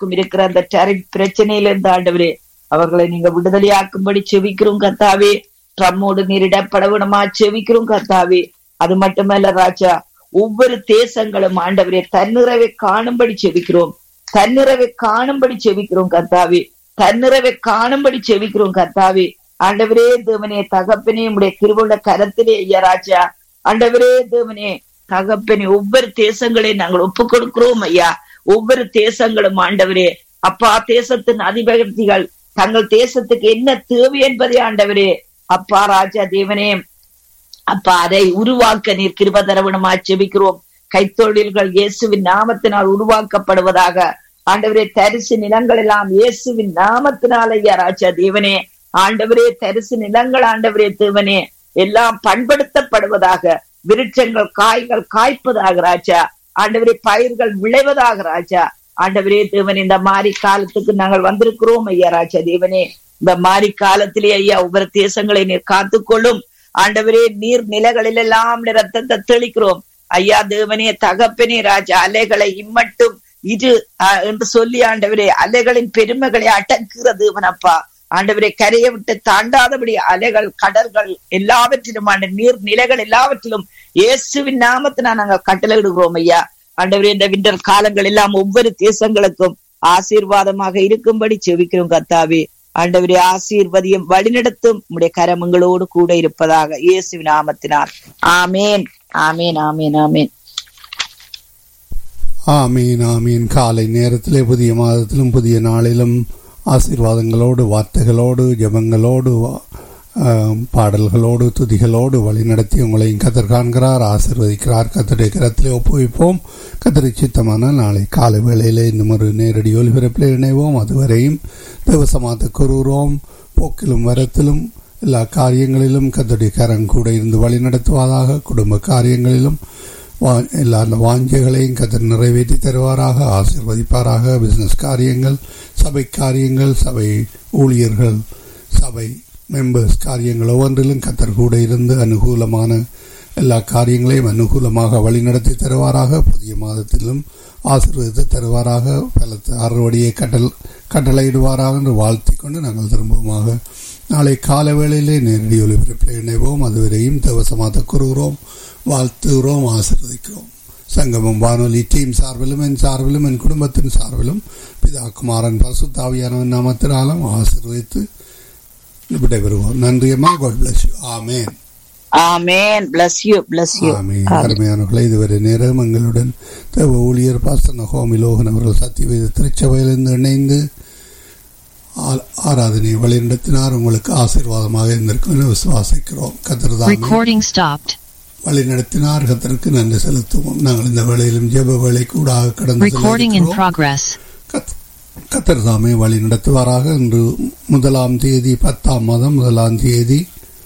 எல்லாருக்கும் இருக்கிற அந்த டரிப் பிரச்சனையிலிருந்து ஆண்டவரே அவர்களை நீங்க விடுதலையாக்கும்படி செவிக்கிறோம் கத்தாவே ட்ரம்மோடு நீரிடப்பட விடமா செவிக்கிறோம் கத்தாவே அது மட்டுமல்ல ராஜா ஒவ்வொரு தேசங்களும் ஆண்டவரே தன்னிறைவை காணும்படி செவிக்கிறோம் தன்னிறைவை காணும்படி செவிக்கிறோம் கத்தாவே தன்னிறைவை காணும்படி செவிக்கிறோம் கத்தாவே ஆண்டவரே தேவனே தகப்பனே உடைய கிருபுள்ள கரத்திலே ஐயா ராஜா ஆண்டவரே தேவனே தகப்பனே ஒவ்வொரு தேசங்களையும் நாங்கள் ஒப்புக் கொடுக்கிறோம் ஐயா ஒவ்வொரு தேசங்களும் ஆண்டவரே அப்பா தேசத்தின் அதிபகர்த்திகள் தங்கள் தேசத்துக்கு என்ன தேவை என்பதே ஆண்டவரே அப்பா ராஜா தேவனே அப்பா அதை உருவாக்க நீர் கிருப தரவணமா செபிக்கிறோம் கைத்தொழில்கள் இயேசுவின் நாமத்தினால் உருவாக்கப்படுவதாக ஆண்டவரே தரிசு நிலங்கள் எல்லாம் இயேசுவின் நாமத்தினால் ஐயா ராஜா தேவனே ஆண்டவரே தரிசு நிலங்கள் ஆண்டவரே தேவனே எல்லாம் பண்படுத்தப்படுவதாக விருட்சங்கள் காய்கள் காய்ப்பதாக ராஜா ஆண்டவரே பயிர்கள் விளைவதாக ராஜா ஆண்டவரே தேவன் இந்த மாதிரி காலத்துக்கு நாங்கள் வந்திருக்கிறோம் ஐயா ராஜா தேவனே இந்த மாதிரி காலத்திலே ஐயா ஒவ்வொரு தேசங்களை நீர் காத்துக்கொள்ளும் ஆண்டவரே நீர் நிலைகளில் எல்லாம் ரத்தத்தை தெளிக்கிறோம் ஐயா தேவனே தகப்பனே ராஜா அலைகளை இம்மட்டும் இது என்று சொல்லி ஆண்டவரே அலைகளின் பெருமைகளை அடக்குகிற தேவனப்பா ஆண்டவரே கரையை விட்டு தாண்டாதபடி அலைகள் கடல்கள் எல்லாவற்றிலும் ஆண்டு நீர் நிலைகள் எல்லாவற்றிலும் இயேசுவின் நாமத்தினா நாங்க கட்டளையிடுகிறோம் ஐயா ஆண்டவரே இந்த விண்டர் காலங்கள் எல்லாம் ஒவ்வொரு தேசங்களுக்கும் ஆசீர்வாதமாக இருக்கும்படி செவிக்கிறோம் கத்தாவே ஆண்டவரே ஆசீர்வதியும் வழிநடத்தும் உடைய கரமங்களோடு கூட இருப்பதாக இயேசுவின் நாமத்தினார் ஆமேன் ஆமேன் ஆமேன் ஆமேன் ஆமீன் ஆமீன் காலை நேரத்திலே புதிய மாதத்திலும் புதிய நாளிலும் ஆசீர்வாதங்களோடு வார்த்தைகளோடு ஜபங்களோடு பாடல்களோடு துதிகளோடு வழிநடத்தி உங்களையும் கத்தர் காண்கிறார் ஆசிர்வதிக்கிறார் கத்தருடைய கரத்திலே ஒப்புவிப்போம் கத்தரை சித்தமான நாளை காலை வேளையிலே இன்னும் ஒரு நேரடி ஒலிபரப்பில் இணைவோம் அதுவரையும் தேவசமாத்த கூறுகிறோம் போக்கிலும் வரத்திலும் எல்லா காரியங்களிலும் கத்தருடைய கரம் கூட இருந்து வழி நடத்துவதாக குடும்ப காரியங்களிலும் எல்லா வாஞ்சைகளையும் கத்தர் நிறைவேற்றி தருவாராக ஆசிர்வதிப்பாராக பிசினஸ் காரியங்கள் சபை காரியங்கள் சபை ஊழியர்கள் சபை மெம்பர்ஸ் காரியங்கள் ஒவ்வொன்றிலும் கத்தர் கூட இருந்து அனுகூலமான எல்லா காரியங்களையும் அனுகூலமாக வழிநடத்தி தருவாராக புதிய மாதத்திலும் ஆசீர்வதித்து தருவாராக பலத்த அறுவடியை கட்டல் கட்டளையிடுவாராக என்று வாழ்த்தி கொண்டு நாங்கள் திரும்பவுமாக நாளை கால வேளையிலே நேரடி ஒளிபரப்பில் இணைவோம் அதுவரையும் தேவசமாத்த கூறுகிறோம் வாழ்த்துகிறோம் ஆசிர்வதிக்கிறோம் சங்கமம் வானொலி டீம் சார்பிலும் என் சார்பிலும் என் குடும்பத்தின் சார்பிலும் பிதா குமாரன் பசுத்தாவியானவன் நாமத்தினாலும் ஆசிர்வதித்து விடைபெறுவோம் நன்றி அம்மா காட் பிளஸ் யூ ஆமேன் ஆமேன் bless you bless you ஆமீன் அருமையானவர்களை இதுவரை நேரம் எங்களுடன் தேவ ஊழியர் பாஸ்டர் ஹோமி லோகன் அவர்கள் சத்தியவேத திருச்சபையிலிருந்து இணைந்து ஆராதனை வழிநடத்தினார் உங்களுக்கு ஆசீர்வாதமாக இருந்திருக்கும் என விசுவாசிக்கிறோம் கத்திரதான் Recording stopped. வழிநடத்தினார் கத்தருக்கு நன்றி செலுத்துவோம் நாங்கள் இந்த வேளையிலும் ஜெப வேலை கூட கடந்து Recording in progress. கத்தர் தாமே வழி நடத்துவாராக இன்று முதலாம் தேதி பத்தாம் மாதம் முதலாம் தேதி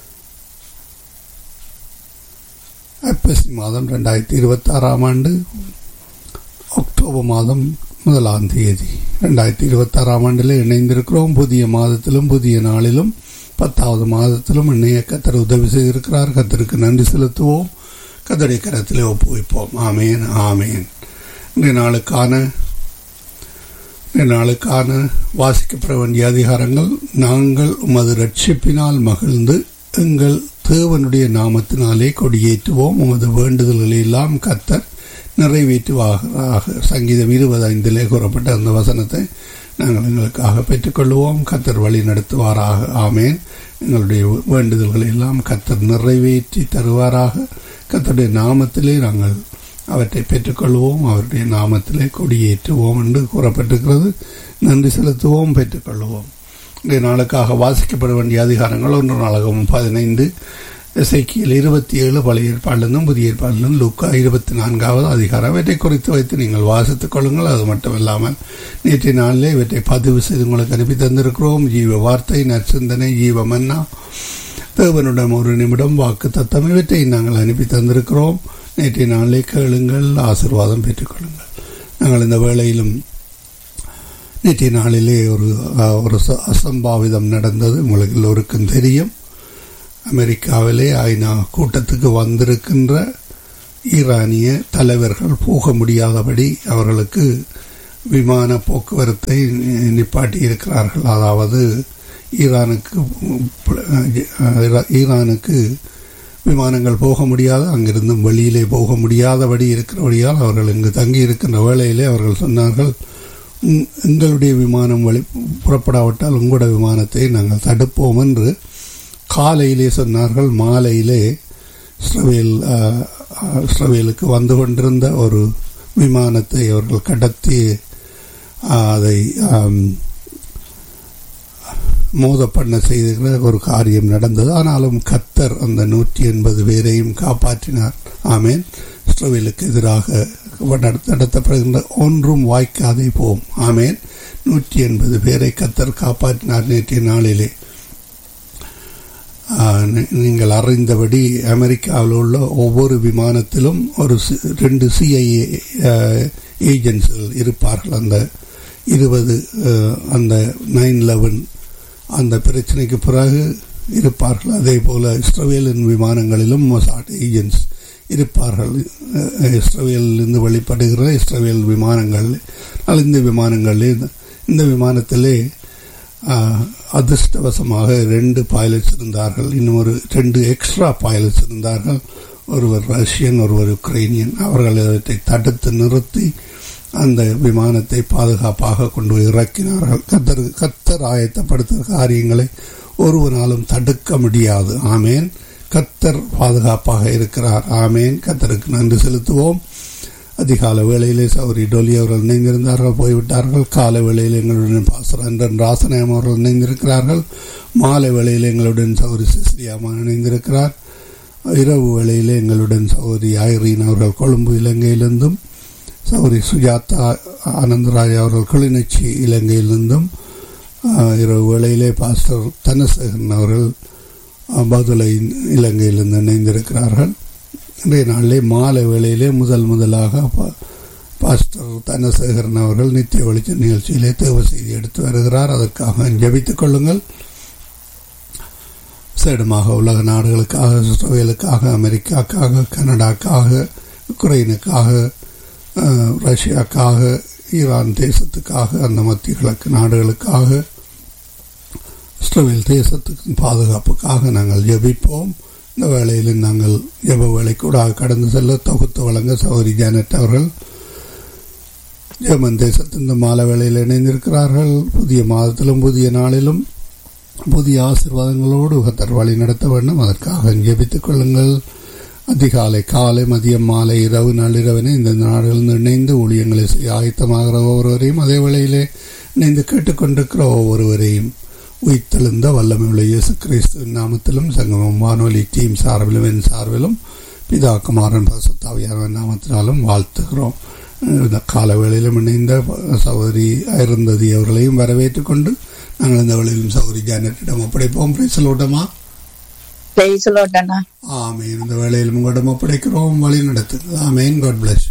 ஐப்பசி மாதம் ரெண்டாயிரத்தி இருபத்தி ஆறாம் ஆண்டு அக்டோபர் மாதம் முதலாம் தேதி ரெண்டாயிரத்தி இருபத்தி ஆறாம் ஆண்டில் இணைந்திருக்கிறோம் புதிய மாதத்திலும் புதிய நாளிலும் பத்தாவது மாதத்திலும் இணைய கத்தர் உதவி செய்திருக்கிறார் கத்தருக்கு நன்றி செலுத்துவோம் கத்தரை கரத்திலே ஒப்புவிப்போம் ஆமேன் ஆமேன் இன்றைய நாளுக்கான இன்றைய நாளுக்கான வாசிக்கப்பட வேண்டிய அதிகாரங்கள் நாங்கள் உமது ரட்சிப்பினால் மகிழ்ந்து எங்கள் தேவனுடைய நாமத்தினாலே கொடியேற்றுவோம் உமது வேண்டுதல்களை எல்லாம் கத்தர் நிறைவேற்றுவாக சங்கீதம் இருபது ஐந்திலே கூறப்பட்ட அந்த வசனத்தை நாங்கள் எங்களுக்காக பெற்றுக்கொள்வோம் கத்தர் வழி நடத்துவாராக ஆமேன் எங்களுடைய வேண்டுதல்களை எல்லாம் கத்தர் நிறைவேற்றி தருவாராக கத்தருடைய நாமத்திலே நாங்கள் அவற்றை பெற்றுக்கொள்வோம் அவருடைய நாமத்திலே கொடியேற்றுவோம் என்று கூறப்பட்டிருக்கிறது நன்றி செலுத்துவோம் பெற்றுக்கொள்வோம் இன்றைய நாளுக்காக வாசிக்கப்பட வேண்டிய அதிகாரங்கள் ஒன்று நாளகம் பதினைந்து இசைக்கியல் இருபத்தி ஏழு பழைய ஏற்பாடிலிருந்தும் புதிய ஏற்பாடிலிருந்தும் லுக்கா இருபத்தி நான்காவது அதிகாரம் இவற்றை குறித்து வைத்து நீங்கள் வாசித்துக் கொள்ளுங்கள் அது மட்டும் இல்லாமல் நேற்றைய நாளிலே இவற்றை பதிவு செய்து உங்களுக்கு அனுப்பி தந்திருக்கிறோம் ஜீவ வார்த்தை நற்சிந்தனை ஜீவ மன்னா தேவனிடம் ஒரு நிமிடம் வாக்கு தத்தம் இவற்றை நாங்கள் அனுப்பி தந்திருக்கிறோம் நேற்றைய நாளிலே கேளுங்கள் ஆசிர்வாதம் பெற்றுக்கொள்ளுங்கள் நாங்கள் இந்த வேளையிலும் நேற்றைய நாளிலே ஒரு ஒரு அசம்பாவிதம் நடந்தது உங்களுக்கு எல்லோருக்கும் தெரியும் அமெரிக்காவிலே ஐநா கூட்டத்துக்கு வந்திருக்கின்ற ஈரானிய தலைவர்கள் போக முடியாதபடி அவர்களுக்கு விமான போக்குவரத்தை நி- நிப்பாட்டி இருக்கிறார்கள் அதாவது ஈரானுக்கு அஹ், ஈரானுக்கு விமானங்கள் போக முடியாது அங்கிருந்தும் வெளியிலே போக முடியாதபடி இருக்கிறபடியால் அவர்கள் இங்கு தங்கி இருக்கின்ற வேளையிலே அவர்கள் சொன்னார்கள் "உங்- எங்களுடைய விமானம் வழி புறப்படாவிட்டால் உங்களோட விமானத்தை நாங்கள் தடுப்போம் என்று காலையிலே சொன்னார்கள் மாலையிலே இஸ்ரவேல் அஹ், அஹ், இஸ்ரவேலுக்கு வந்து கொண்டிருந்த ஒரு விமானத்தை அவர்கள் கடத்தி அஹ், அதை ஆம், மோத பண்ண செய்கிற ஒரு காரியம் நடந்தது ஆனாலும் கத்தர் அந்த நூற்றி எண்பது பேரையும் காப்பாற்றினார் ஆமேன் இஸ்ரவேலுக்கு எதிராக நடத்த- நடத்தப்படுகின்ற ஒன்றும் வாய்க்காதே போம் ஆமேன் நூற்றி எண்பது பேரை கத்தர் காப்பாற்றினார் நேற்றைய நாளிலே ஆஹ், நீ- நீங்கள் அறிந்தபடி அமெரிக்காவில் உள்ள ஒவ்வொரு விமானத்திலும் ஒரு சி- ரெண்டு சிஐஏ ஏஜென்ட்ஸ்கள் இருப்பார்கள் அந்த இருபது அஹ், அந்த நைன் லெவன் அந்த பிரச்சனைக்கு பிறகு இருப்பார்கள் அதே போல இஸ்ரவேலின் விமானங்களிலும் மொசாட் ஏஜென்ட்ஸ் இருப்பார்கள் அஹ், இஸ்ரவேலிலிருந்து வெளிப்படுகிற இஸ்ரவேல் விமானங்கள் ஆனால் இந்த விமானங்களில் இந்த- இந்த விமானத்திலே ஆஹ், அதிர்ஷ்டவசமாக ரெண்டு பைலட்ஸ் இருந்தார்கள் இன்னும் ஒரு ரெண்டு எக்ஸ்ட்ரா பைலட்ஸ் இருந்தார்கள் ஒருவர் ரஷ்யன் ஒருவர் உக்ரைனியன் அவர்கள் அவற்றை தடுத்து நிறுத்தி அந்த விமானத்தை பாதுகாப்பாக கொண்டு போய் இறக்கினார்கள் கத்தர் கத்தர் ஆயத்தப்படுத்த காரியங்களை ஒருவனாலும் தடுக்க முடியாது ஆமேன் கத்தர் பாதுகாப்பாக இருக்கிறார் ஆமேன் கத்தருக்கு நன்றி செலுத்துவோம் அதிகால வேளையிலே சௌரி டொலி அவர்கள் இணைந்திருந்தார்கள் போய்விட்டார்கள் காலை வேளையில் எங்களுடன் பாசர் அன்றன் ராசநாயம் அவர்கள் இணைந்திருக்கிறார்கள் மாலை வேளையில் எங்களுடன் சௌரி சிஸ்ரியாமா இணைந்திருக்கிறார் இரவு வேளையிலே எங்களுடன் சௌரி ஐரீன் அவர்கள் கொழும்பு இலங்கையிலிருந்தும் சௌரி சுஜாதா ஆனந்தராஜ் அவர்கள் கிளிநொச்சி இலங்கையிலிருந்தும் ஆஹ், இரவு வேளையிலே பாஸ்டர் தனசேகரன் அவர்கள் ஆஹ், பதுளை இலங்கையிலிருந்து இணைந்திருக்கிறார்கள் இன்றைய நாளிலே மாலை வேளையிலே முதல் முதலாக பா- பாஸ்டர் தனசேகரன் அவர்கள் நித்திய வெளிச்ச நிகழ்ச்சியிலே தேவ செய்தி எடுத்து வருகிறார் அதற்காக ஜெபித்துக் கொள்ளுங்கள் சேடமாக உலக நாடுகளுக்காக இஸ்ரேலுக்காக அமெரிக்காக்காக கனடாக்காக உக்ரைனுக்காக அஹ், ரஷ்யாக்காக ஈரான் தேசத்துக்காக அந்த மத்திய கிழக்கு நாடுகளுக்காக இஸ்ரேல் தேசத்துக்கு பாதுகாப்புக்காக நாங்கள் ஜெபிப்போம் இந்த வேளையில் நாங்கள் ஜெப வேலை கூட கடந்து செல்ல தொகுத்து வழங்க சௌரி ஜானட் அவர்கள் ஜெர்மன் தேசத்தின் இந்த மாலை வேளையில் இணைந்திருக்கிறார்கள் புதிய மாதத்திலும் புதிய நாளிலும் புதிய ஆசீர்வாதங்களோடு கத்தர் வழி நடத்த வேண்டும் அதற்காக ஜெபித்துக் கொள்ளுங்கள் அதிகாலை காலை மதியம் மாலை இரவு நள்ளிரவனை இந்த நாடுகளில் இணைந்து ஊழியங்களை செய்ய ஆயத்தமாகிற ஒவ்வொருவரையும் அதே வேளையிலே இணைந்து கேட்டுக்கொண்டிருக்கிற ஒவ்வொருவரையும் உயிர்த்தெழுந்த வல்லமையுள்ள இயேசு கிறிஸ்துவின் நாமத்திலும் சங்கமம் வானொலி டீம் சார்பிலும் என் சார்பிலும் பிதா குமாரன் பசுத்தாவியான நாமத்தினாலும் வாழ்த்துகிறோம் இந்த கால வேளையிலும் இணைந்த சகோதரி அருந்ததி அவர்களையும் வரவேற்றுக் கொண்டு நாங்கள் இந்த வேளையிலும் சகோதரி ஜானட்டிடம் ஒப்படைப்போம் பேசலோட்டமா பேசலோட்டண்ணா ஆமேன் இந்த வேளையிலும் உங்களிடம் ஒப்படைக்கிறோம் வழி நடத்துங்கள் ஆமேன் காட் பிளஸ்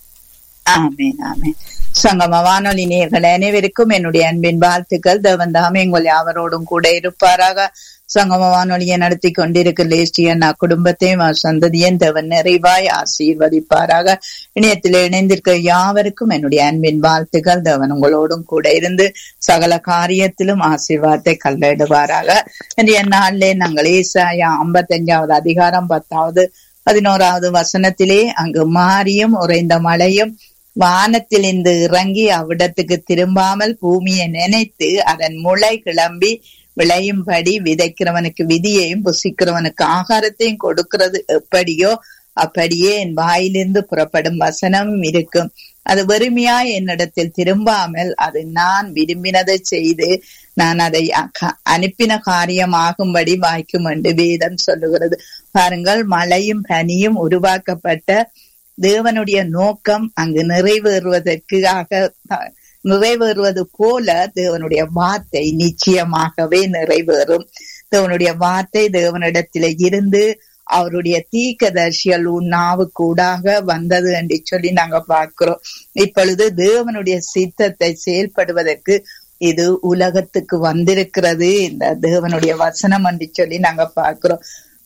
ஆமேன் ஆமேன் சங்கம வானொலி நேர்கள் அனைவருக்கும் என்னுடைய அன்பின் வாழ்த்துக்கள் தேவன் தாமே உங்கள் யாவரோடும் கூட இருப்பாராக சங்கம வானொலியை நடத்தி கொண்டிருக்கிற லேஸ்டியன் குடும்பத்தையும் அவர் சந்ததியும் தேவன் நிறைவாய் ஆசீர்வதிப்பாராக இணையத்தில் இணைந்திருக்க யாவருக்கும் என்னுடைய அன்பின் வாழ்த்துக்கள் தேவன் உங்களோடும் கூட இருந்து சகல காரியத்திலும் ஆசீர்வாதத்தை கல்லெடுவாராக இன்றைய நாளிலே நாங்கள் ஏசாயா ஐம்பத்தஞ்சாவது அதிகாரம் பத்தாவது பதினோராவது வசனத்திலே அங்கு மாரியும் உறைந்த மழையும் வானத்திலிருந்து இறங்கி அவ்விடத்துக்கு திரும்பாமல் பூமியை நினைத்து அதன் முளை கிளம்பி விளையும்படி விதைக்கிறவனுக்கு விதியையும் புசிக்கிறவனுக்கு ஆகாரத்தையும் கொடுக்கிறது எப்படியோ அப்படியே என் வாயிலிருந்து புறப்படும் வசனம் இருக்கும் அது வெறுமையா என்னிடத்தில் திரும்பாமல் அது நான் விரும்பினதை செய்து நான் அதை அக- அனுப்பின காரியமாகும்படி வாய்க்கும் என்று வேதம் சொல்லுகிறது பாருங்கள் மழையும் பனியும் உருவாக்கப்பட்ட தேவனுடைய நோக்கம் அங்கு நிறைவேறுவதற்காக த- நிறைவேறுவது போல தேவனுடைய வார்த்தை நிச்சயமாகவே நிறைவேறும் தேவனுடைய வார்த்தை தேவனிடத்திலே இருந்து அவருடைய தீக்கதர்சியல் உன்னாவு கூடாக வந்தது என்று சொல்லி நாங்க பார்க்கிறோம் இப்பொழுது தேவனுடைய சித்தத்தை செயல்படுவதற்கு இது உலகத்துக்கு வந்திருக்கிறது இந்த தேவனுடைய வசனம் என்று சொல்லி நாங்க பார்க்கிறோம்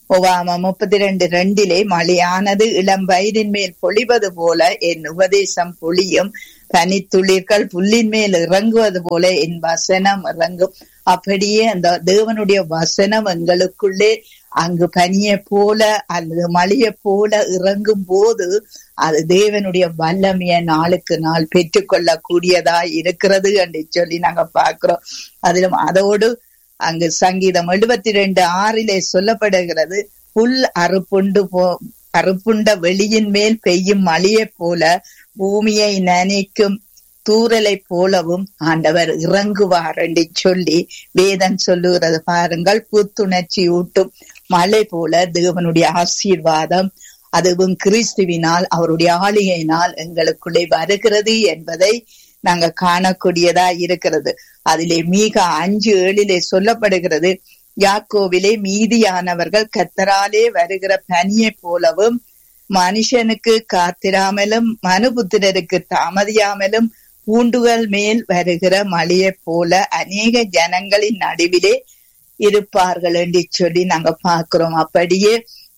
ஒவாம முப்பத்தி ரெண்டு ரெண்டிலே மழையானது இளம் வயதின் மேல் பொழிவது போல என் உபதேசம் பொழியும் பனித்துளிர்கள் புல்லின் மேல் இறங்குவது போல என் வசனம் இறங்கும் அப்படியே அந்த தேவனுடைய வசனம் எங்களுக்குள்ளே அங்கு பனியை போல அல்லது மழையை போல இறங்கும் போது அது தேவனுடைய வல்லமைய நாளுக்கு நாள் பெற்றுக்கொள்ள கூடியதா இருக்கிறது என்று சொல்லி நாங்க பாக்குறோம் அதிலும் அதோடு அங்கு சங்கீதம் எழுபத்தி ரெண்டு ஆறிலே சொல்லப்படுகிறது புல் அறுப்புண்டு போ அறுப்புண்ட வெளியின் மேல் பெய்யும் மழையை போல பூமியை நனைக்கும் தூரலை போலவும் ஆண்டவர் இறங்குவார் என்று சொல்லி வேதம் சொல்லுகிறது பாருங்கள் புத்துணர்ச்சி ஊட்டும் மழை போல தேவனுடைய ஆசீர்வாதம் அதுவும் கிறிஸ்துவினால் அவருடைய ஆளுகையினால் எங்களுக்குள்ளே வருகிறது என்பதை நாங்க காணக்கூடியதா இருக்கிறது அதிலே மிக அஞ்சு ஏழிலே சொல்லப்படுகிறது யாக்கோவிலே மீதியானவர்கள் கத்தராலே வருகிற பனியை போலவும் மனுஷனுக்கு காத்திராமலும் மனுபுத்திரருக்கு தாமதியாமலும் பூண்டுகள் மேல் வருகிற மழையை போல அநேக ஜனங்களின் நடுவிலே இருப்பார்கள் என்று சொல்லி நாங்க பார்க்கிறோம் அப்படியே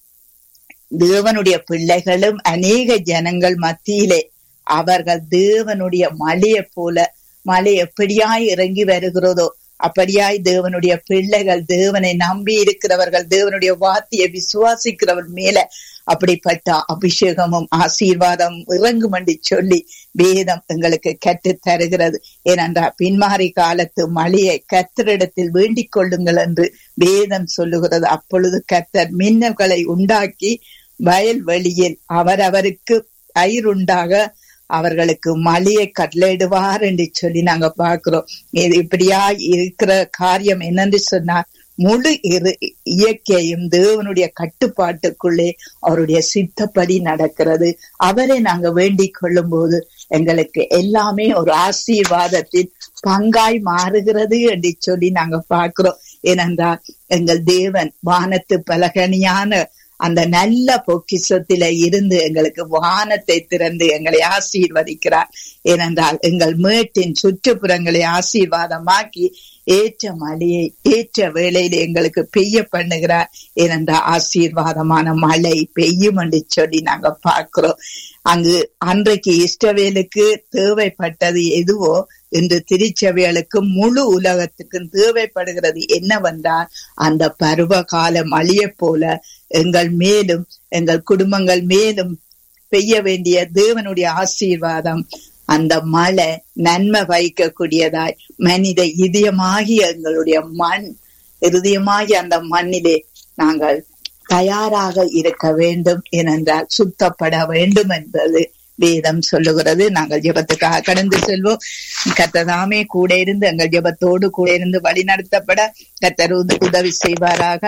தேவனுடைய பிள்ளைகளும் அநேக ஜனங்கள் மத்தியிலே அவர்கள் தேவனுடைய மழையை போல மழை எப்படியாய் இறங்கி வருகிறதோ அப்படியாய் தேவனுடைய பிள்ளைகள் தேவனை நம்பி இருக்கிறவர்கள் தேவனுடைய வார்த்தையை விசுவாசிக்கிறவர் மேல அப்படிப்பட்ட அபிஷேகமும் ஆசீர்வாதம் இறங்கும் என்று சொல்லி வேதம் எங்களுக்கு கற்று தருகிறது ஏனென்றால் பின்மாறி காலத்து மழையை கத்தரிடத்தில் வேண்டிக் கொள்ளுங்கள் என்று வேதம் சொல்லுகிறது அப்பொழுது கத்தர் மின்னல்களை உண்டாக்கி வயல்வெளியில் அவரவருக்கு பயிருண்டாக அவர்களுக்கு மழையை கட்டளையிடுவார் என்று சொல்லி நாங்க பாக்குறோம் இது இப்படியா இருக்கிற காரியம் என்னன்னு சொன்னா முழு இரு இயற்கையும் தேவனுடைய கட்டுப்பாட்டுக்குள்ளே அவருடைய சித்தப்படி நடக்கிறது அவரை நாங்க வேண்டிக் கொள்ளும் போது எங்களுக்கு எல்லாமே ஒரு ஆசீர்வாதத்தின் பங்காய் மாறுகிறது என்று சொல்லி நாங்க பார்க்கிறோம் ஏனென்றால் எங்கள் தேவன் வானத்து பலகனியான அந்த நல்ல பொக்கிஷத்தில இருந்து எங்களுக்கு வானத்தை திறந்து எங்களை ஆசீர்வதிக்கிறார் ஏனென்றால் எங்கள் மேட்டின் சுற்றுப்புறங்களை ஆசீர்வாதமாக்கி ஏற்ற மழையை ஏற்ற வேளையில எங்களுக்கு பெய்ய பண்ணுகிறார் ஏனென்றால் ஆசீர்வாதமான மழை பெய்யும் என்று சொல்லி நாங்க பார்க்கிறோம் அங்கு அன்றைக்கு இஷ்டவேலுக்கு தேவைப்பட்டது எதுவோ இன்று திருச்சபைகளுக்கு முழு உலகத்துக்கும் தேவைப்படுகிறது என்னவென்றால் அந்த பருவ காலம் அழிய போல எங்கள் மேலும் எங்கள் குடும்பங்கள் மேலும் பெய்ய வேண்டிய தேவனுடைய ஆசீர்வாதம் அந்த மழை நன்மை வைக்கக்கூடியதாய் மனித இதயமாகி எங்களுடைய மண் இருதயமாகி அந்த மண்ணிலே நாங்கள் தயாராக இருக்க வேண்டும் ஏனென்றால் சுத்தப்பட வேண்டும் என்பது வேதம் சொல்லுகிறது நாங்கள் ஜெபத்துக்காக கடந்து செல்வோம் கத்ததாமே கூட இருந்து எங்கள் ஜெபத்தோடு கூட இருந்து வழி நடத்தப்பட கத்தர் உதவி செய்வாராக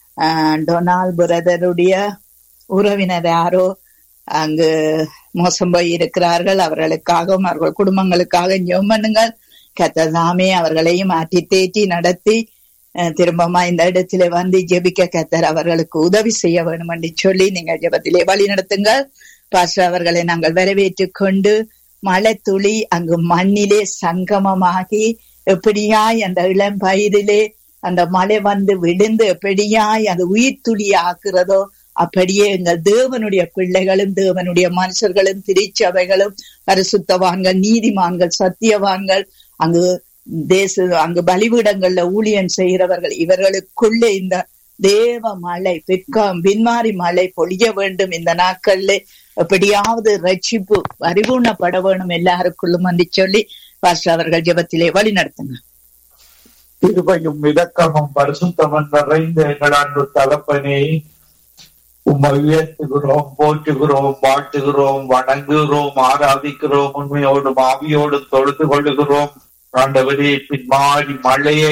டொனால் பிரதருடைய உறவினர் யாரோ அங்கு மோசம் போய் இருக்கிறார்கள் அவர்களுக்காகவும் அவர்கள் குடும்பங்களுக்காக ஜெபம் பண்ணுங்கள் கத்ததாமே அவர்களையும் ஆட்டி தேற்றி நடத்தி திரும்பமா இந்த இடத்துல வந்து ஜெபிக்க கத்தர் அவர்களுக்கு உதவி செய்ய வேண்டும் என்று சொல்லி நீங்கள் ஜெபத்திலே வழி நடத்துங்கள் பாஸ்டர் அவர்களை நாங்கள் வரவேற்றுக் கொண்டு மழை துளி அங்கு மண்ணிலே சங்கமமாகி எப்படியாய் அந்த இளம் பயிரிலே அந்த மழை வந்து விழுந்து எப்படியாய் அது உயிர் துளி ஆக்குறதோ அப்படியே எங்கள் தேவனுடைய பிள்ளைகளும் தேவனுடைய மனுஷர்களும் திருச்சபைகளும் பரிசுத்தவான்கள் நீதிமான்கள் சத்தியவான்கள் அங்கு தேச அங்கு பலிபீடங்கள்ல ஊழியன் செய்கிறவர்கள் இவர்களுக்குள்ளே இந்த தேவ மழை பிற்காம் பின்மாறி மழை பொழிய வேண்டும் இந்த நாட்கள்ல எப்படியாவது ரட்சிப்பு அறிவுணப்பட வேணும் எல்லாருக்குள்ளும் என்று சொல்லி பாஸ்டர் அவர்கள் ஜெபத்திலே வழி நடத்துங்க கிருபையும் இரக்கமும் பரிசுத்தமும் நிறைந்த எங்கள் அன்பு தகப்பனே உம்மை உயர்த்துகிறோம் போற்றுகிறோம் வாழ்த்துகிறோம் வணங்குகிறோம் ஆராதிக்கிறோம் உண்மையோடும் ஆவியோடும் தொழுது கொள்ளுகிறோம் ஆண்டவரே பின்மாறி மழையை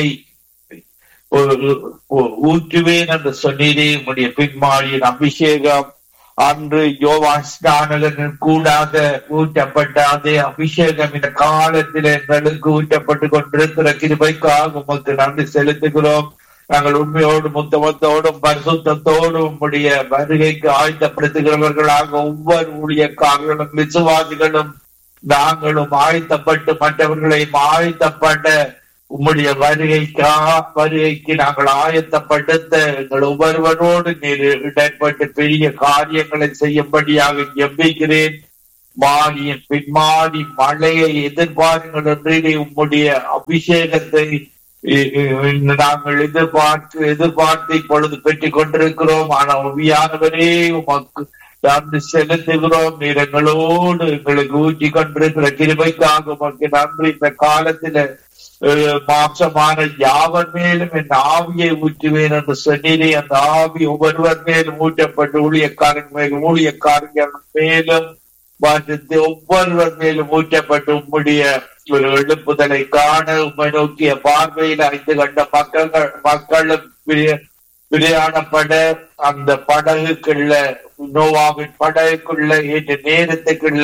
ஊற்றுவேன் என்று சொன்னீரே உடைய பின்மாரியின் அபிஷேகம் அன்று யோவான் ஸ்நானகன் கூடாத ஊற்றப்பட்ட அதே அபிஷேகம் இந்த காலத்தில் எங்களுக்கு ஊற்றப்பட்டு கொண்டிருக்கிற கிருபைக்காக உமக்கு நன்றி செலுத்துகிறோம் நாங்கள் உண்மையோடு முத்தமத்தோடும் பரிசுத்தத்தோடும் உம்முடைய வருகைக்கு ஆயத்தப்படுத்துகிறவர்களாக ஒவ்வொரு ஊழியக்காரர்களும் விசுவாசிகளும் நாங்களும் ஆயத்தப்பட்டு மற்றவர்களையும் ஆயத்தப்பட்ட உம்முடைய வருகைக்கா வருகைக்கு நாங்கள் ஆயத்தப்படுத்த எங்கள் ஒவ்வொருவரோடு நீர் இடர்பட்டு பெரிய காரியங்களை செய்யும்படியாக எம்பிக்கிறேன் மாடியின் பின்மாடி மழையை எதிர்பாருங்கள் என்று உம்முடைய அபிஷேகத்தை இ- இ- நாங்கள் எதிர்பார்த்து எதிர்பார்த்து இப்பொழுது பெற்றுக் கொண்டிருக்கிறோம் ஆனால் உவியானவரே உமக்கு நன்றி செலுத்துகிறோம் நீர் எங்களோடு எங்களுக்கு ஊற்றி கொண்டிருக்கிற கிருபைக்காக உமக்கு நன்றி இந்த காலத்தில அஹ், மாம்சமான யாவர் மேலும் என் ஆவியை ஊற்றுவேன் என்று சொன்னீரே அந்த ஆவி ஒவ்வொருவர் மேலும் ஊற்றப்பட்டு ஊழியக்காரன் மேலும் ஊழியக்காரர்கள் மேலும் வாசித்து ஒவ்வொருவர் மேலும் ஊற்றப்பட்டு உம்முடைய ஒரு எழுப்புதலை காண உம்மை நோக்கிய பார்வையில் ஐந்து கண்ட மக்கள் மக்களும் பிரிய- பிரயாணப்பட அந்த படகுக்குள்ள நோவாவின் படகுக்குள்ள ஏற்ற நேரத்துக்குள்ள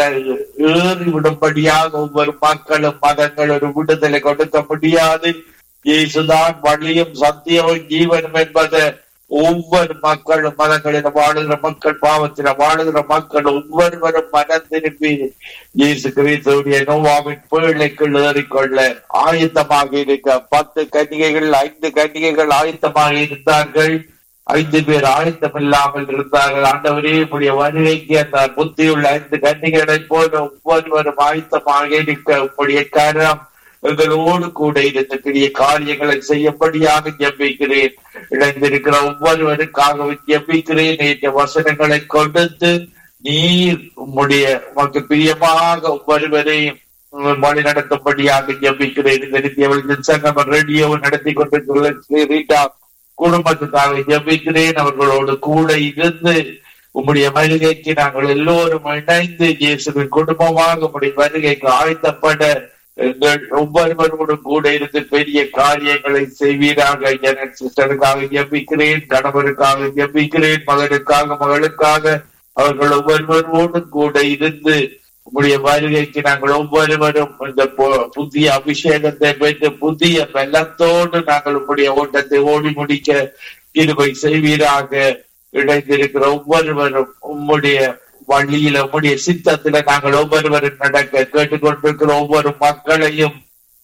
ஏறி விடும்படியாக ஒவ்வொரு மக்களும் மதங்கள் ஒரு விடுதலை கொடுக்க முடியாது இயேசுதான் வழியும் சத்தியமும் ஜீவனும் என்பதை ஒவ்வொரு மக்களும் மதங்களில் வாழுகிற மக்கள் பாவத்தில் வாழுகிற மக்கள் ஒவ்வொருவரும் மனம் திரும்பி இயேசு கிறிஸ்துடைய நோவாவின் பிள்ளைக்குள் ஏறிக்கொள்ள ஆயத்தமாக இருக்க பத்து கன்னிகைகள் ஐந்து கன்னிகைகள் ஆயத்தமாக இருந்தார்கள் ஐந்து பேர் ஆயத்தம் இல்லாமல் இருந்தார்கள் ஆண்டவரே உடைய வருகைக்கு அந்த புத்தியுள்ள ஐந்து கன்னிகளைப் போல ஒவ்வொருவரும் ஆயத்தமாக இருக்க உடைய கரம் எங்களோடு கூட இருந்த பெரிய காரியங்களை செய்யும்படியாக ஜெபிக்கிறேன் இணைந்திருக்கிற ஒவ்வொருவருக்காக ஜெபிக்கிறேன் நேற்று வசனங்களை கொடுத்து நீர் உம்முடைய உமக்கு பிரியமாக ஒவ்வொருவரையும் வழி நடத்தும்படியாக ஜெபிக்கிறேன் இந்த நித்திய சங்கம் ரேடியோ நடத்தி கொண்டிருக்கிற ரீட்டா குடும்பத்துக்காக ஜெபிக்கிறேன் அவர்களோடு கூட இருந்து உம்முடைய வருகைக்கு நாங்கள் எல்லோரும் இணைந்து இயேசுவின் குடும்பமாக உம்முடைய வருகைக்கு ஆயத்தப்பட எங்கள் ஒவ்வொருவரோடு கூட இருந்து பெரிய காரியங்களை செய்வீராக என் சிஸ்டருக்காக ஜெபிக்கிறேன் கணவருக்காக ஜெபிக்கிறேன் மகனுக்காக மகளுக்காக அவர்கள் ஒவ்வொருவரோடும் கூட இருந்து உங்களுடைய வருகைக்கு நாங்கள் ஒவ்வொருவரும் இந்த பு- புதிய அபிஷேகத்தை பெற்று புதிய வெள்ளத்தோடு நாங்கள் உங்களுடைய ஓட்டத்தை ஓடி முடிக்க கிருபை செய்வீராக இணைந்திருக்கிற ஒவ்வொருவரும் உம்முடைய வழியில உம்முடைய சித்தத்துல நாங்கள் ஒவ்வொருவரும் நடக்க கேட்டுக்கொண்டிருக்கிற ஒவ்வொரு மக்களையும்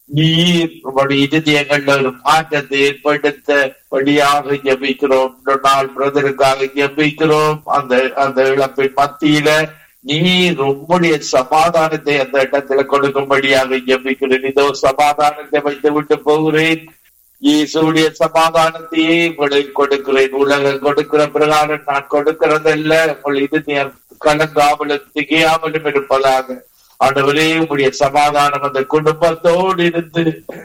நீர் உங்களுடைய இருதயங்கள்ல ஒரு மாற்றத்தை ஏற்படுத்தபடியாக ஜெபிக்கிறோம் ஒரு நாள் பிரதருக்காக ஜெபிக்கிறோம் அந்த அந்த இழப்பின் மத்தியில நீர் உம்முடைய சமாதானத்தை அந்த இடத்துல கொடுக்கும்படியாக ஜெபிக்கிறேன் இதோ சமாதானத்தை வைத்து விட்டு போகிறேன் இயேசுடைய சமாதானத்தையே உங்களுக்கு கொடுக்கிறேன் உலகம் கொடுக்கிற பிரகாரம் நான் கொடுக்கிறதல்ல உங்கள் இது கலங்காமலும் திகையாமலும் இருப்பதாக ஆண்டவரே உங்களுடைய சமாதானம் அந்த குடும்பத்தோடு இருந்து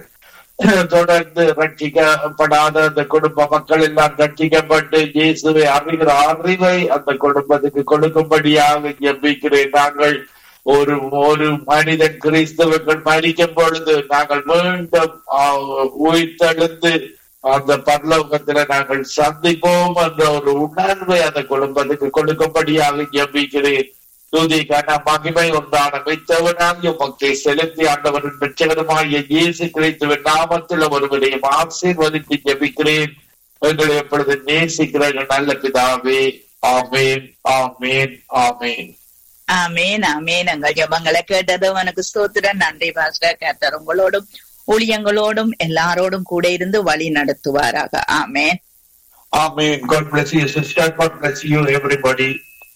தொடர்ந்து ரட்சிக்கப்படாத அந்த குடும்ப மக்கள் எல்லாம் ரட்சிக்கப்பட்டு இயேசுவை அறிகிற அறிவை அந்த குடும்பத்துக்கு கொடுக்கும்படியாக ஜெபிக்கிறேன் நாங்கள் ஒரு ஒரு மனிதன் கிறிஸ்தவர்கள் மறிக்கும் பொழுது நாங்கள் மீண்டும் ஆஹ், உயிர்த்தெழுந்து அந்த பரலோகத்துல நாங்கள் சந்திப்போம் என்ற ஒரு உணர்வை அந்த குடும்பத்துக்கு கொடுக்கும்படியாக ஜெபிக்கிறேன் துதி கன மகிமை உண்டான மித்தவனாகிய உமக்கை செலுத்தி ஆண்டவரின் வெற்றிகரமாகிய இயேசு கிறிஸ்துவின் நாமத்தில் ஒருவரையும் ஆசீர்வதித்து ஜெபிக்கிறேன் எங்களை எப்பொழுது நேசிக்கிற எங்கள் நல்ல பிதாவே ஆமேன் ஆமேன் ஆமேன் ஆமேன் ஆமேன் எங்கள் ஜபங்களை கேட்டது உனக்கு ஸ்தோத்திரம் நன்றி பாஸ்டர் கர்த்தர் உங்களோடும் ஊழியங்களோடும் எல்லாரோடும் கூட இருந்து வழி நடத்துவாராக ஆமேன் Amen. God bless you, sister. God bless you, everybody.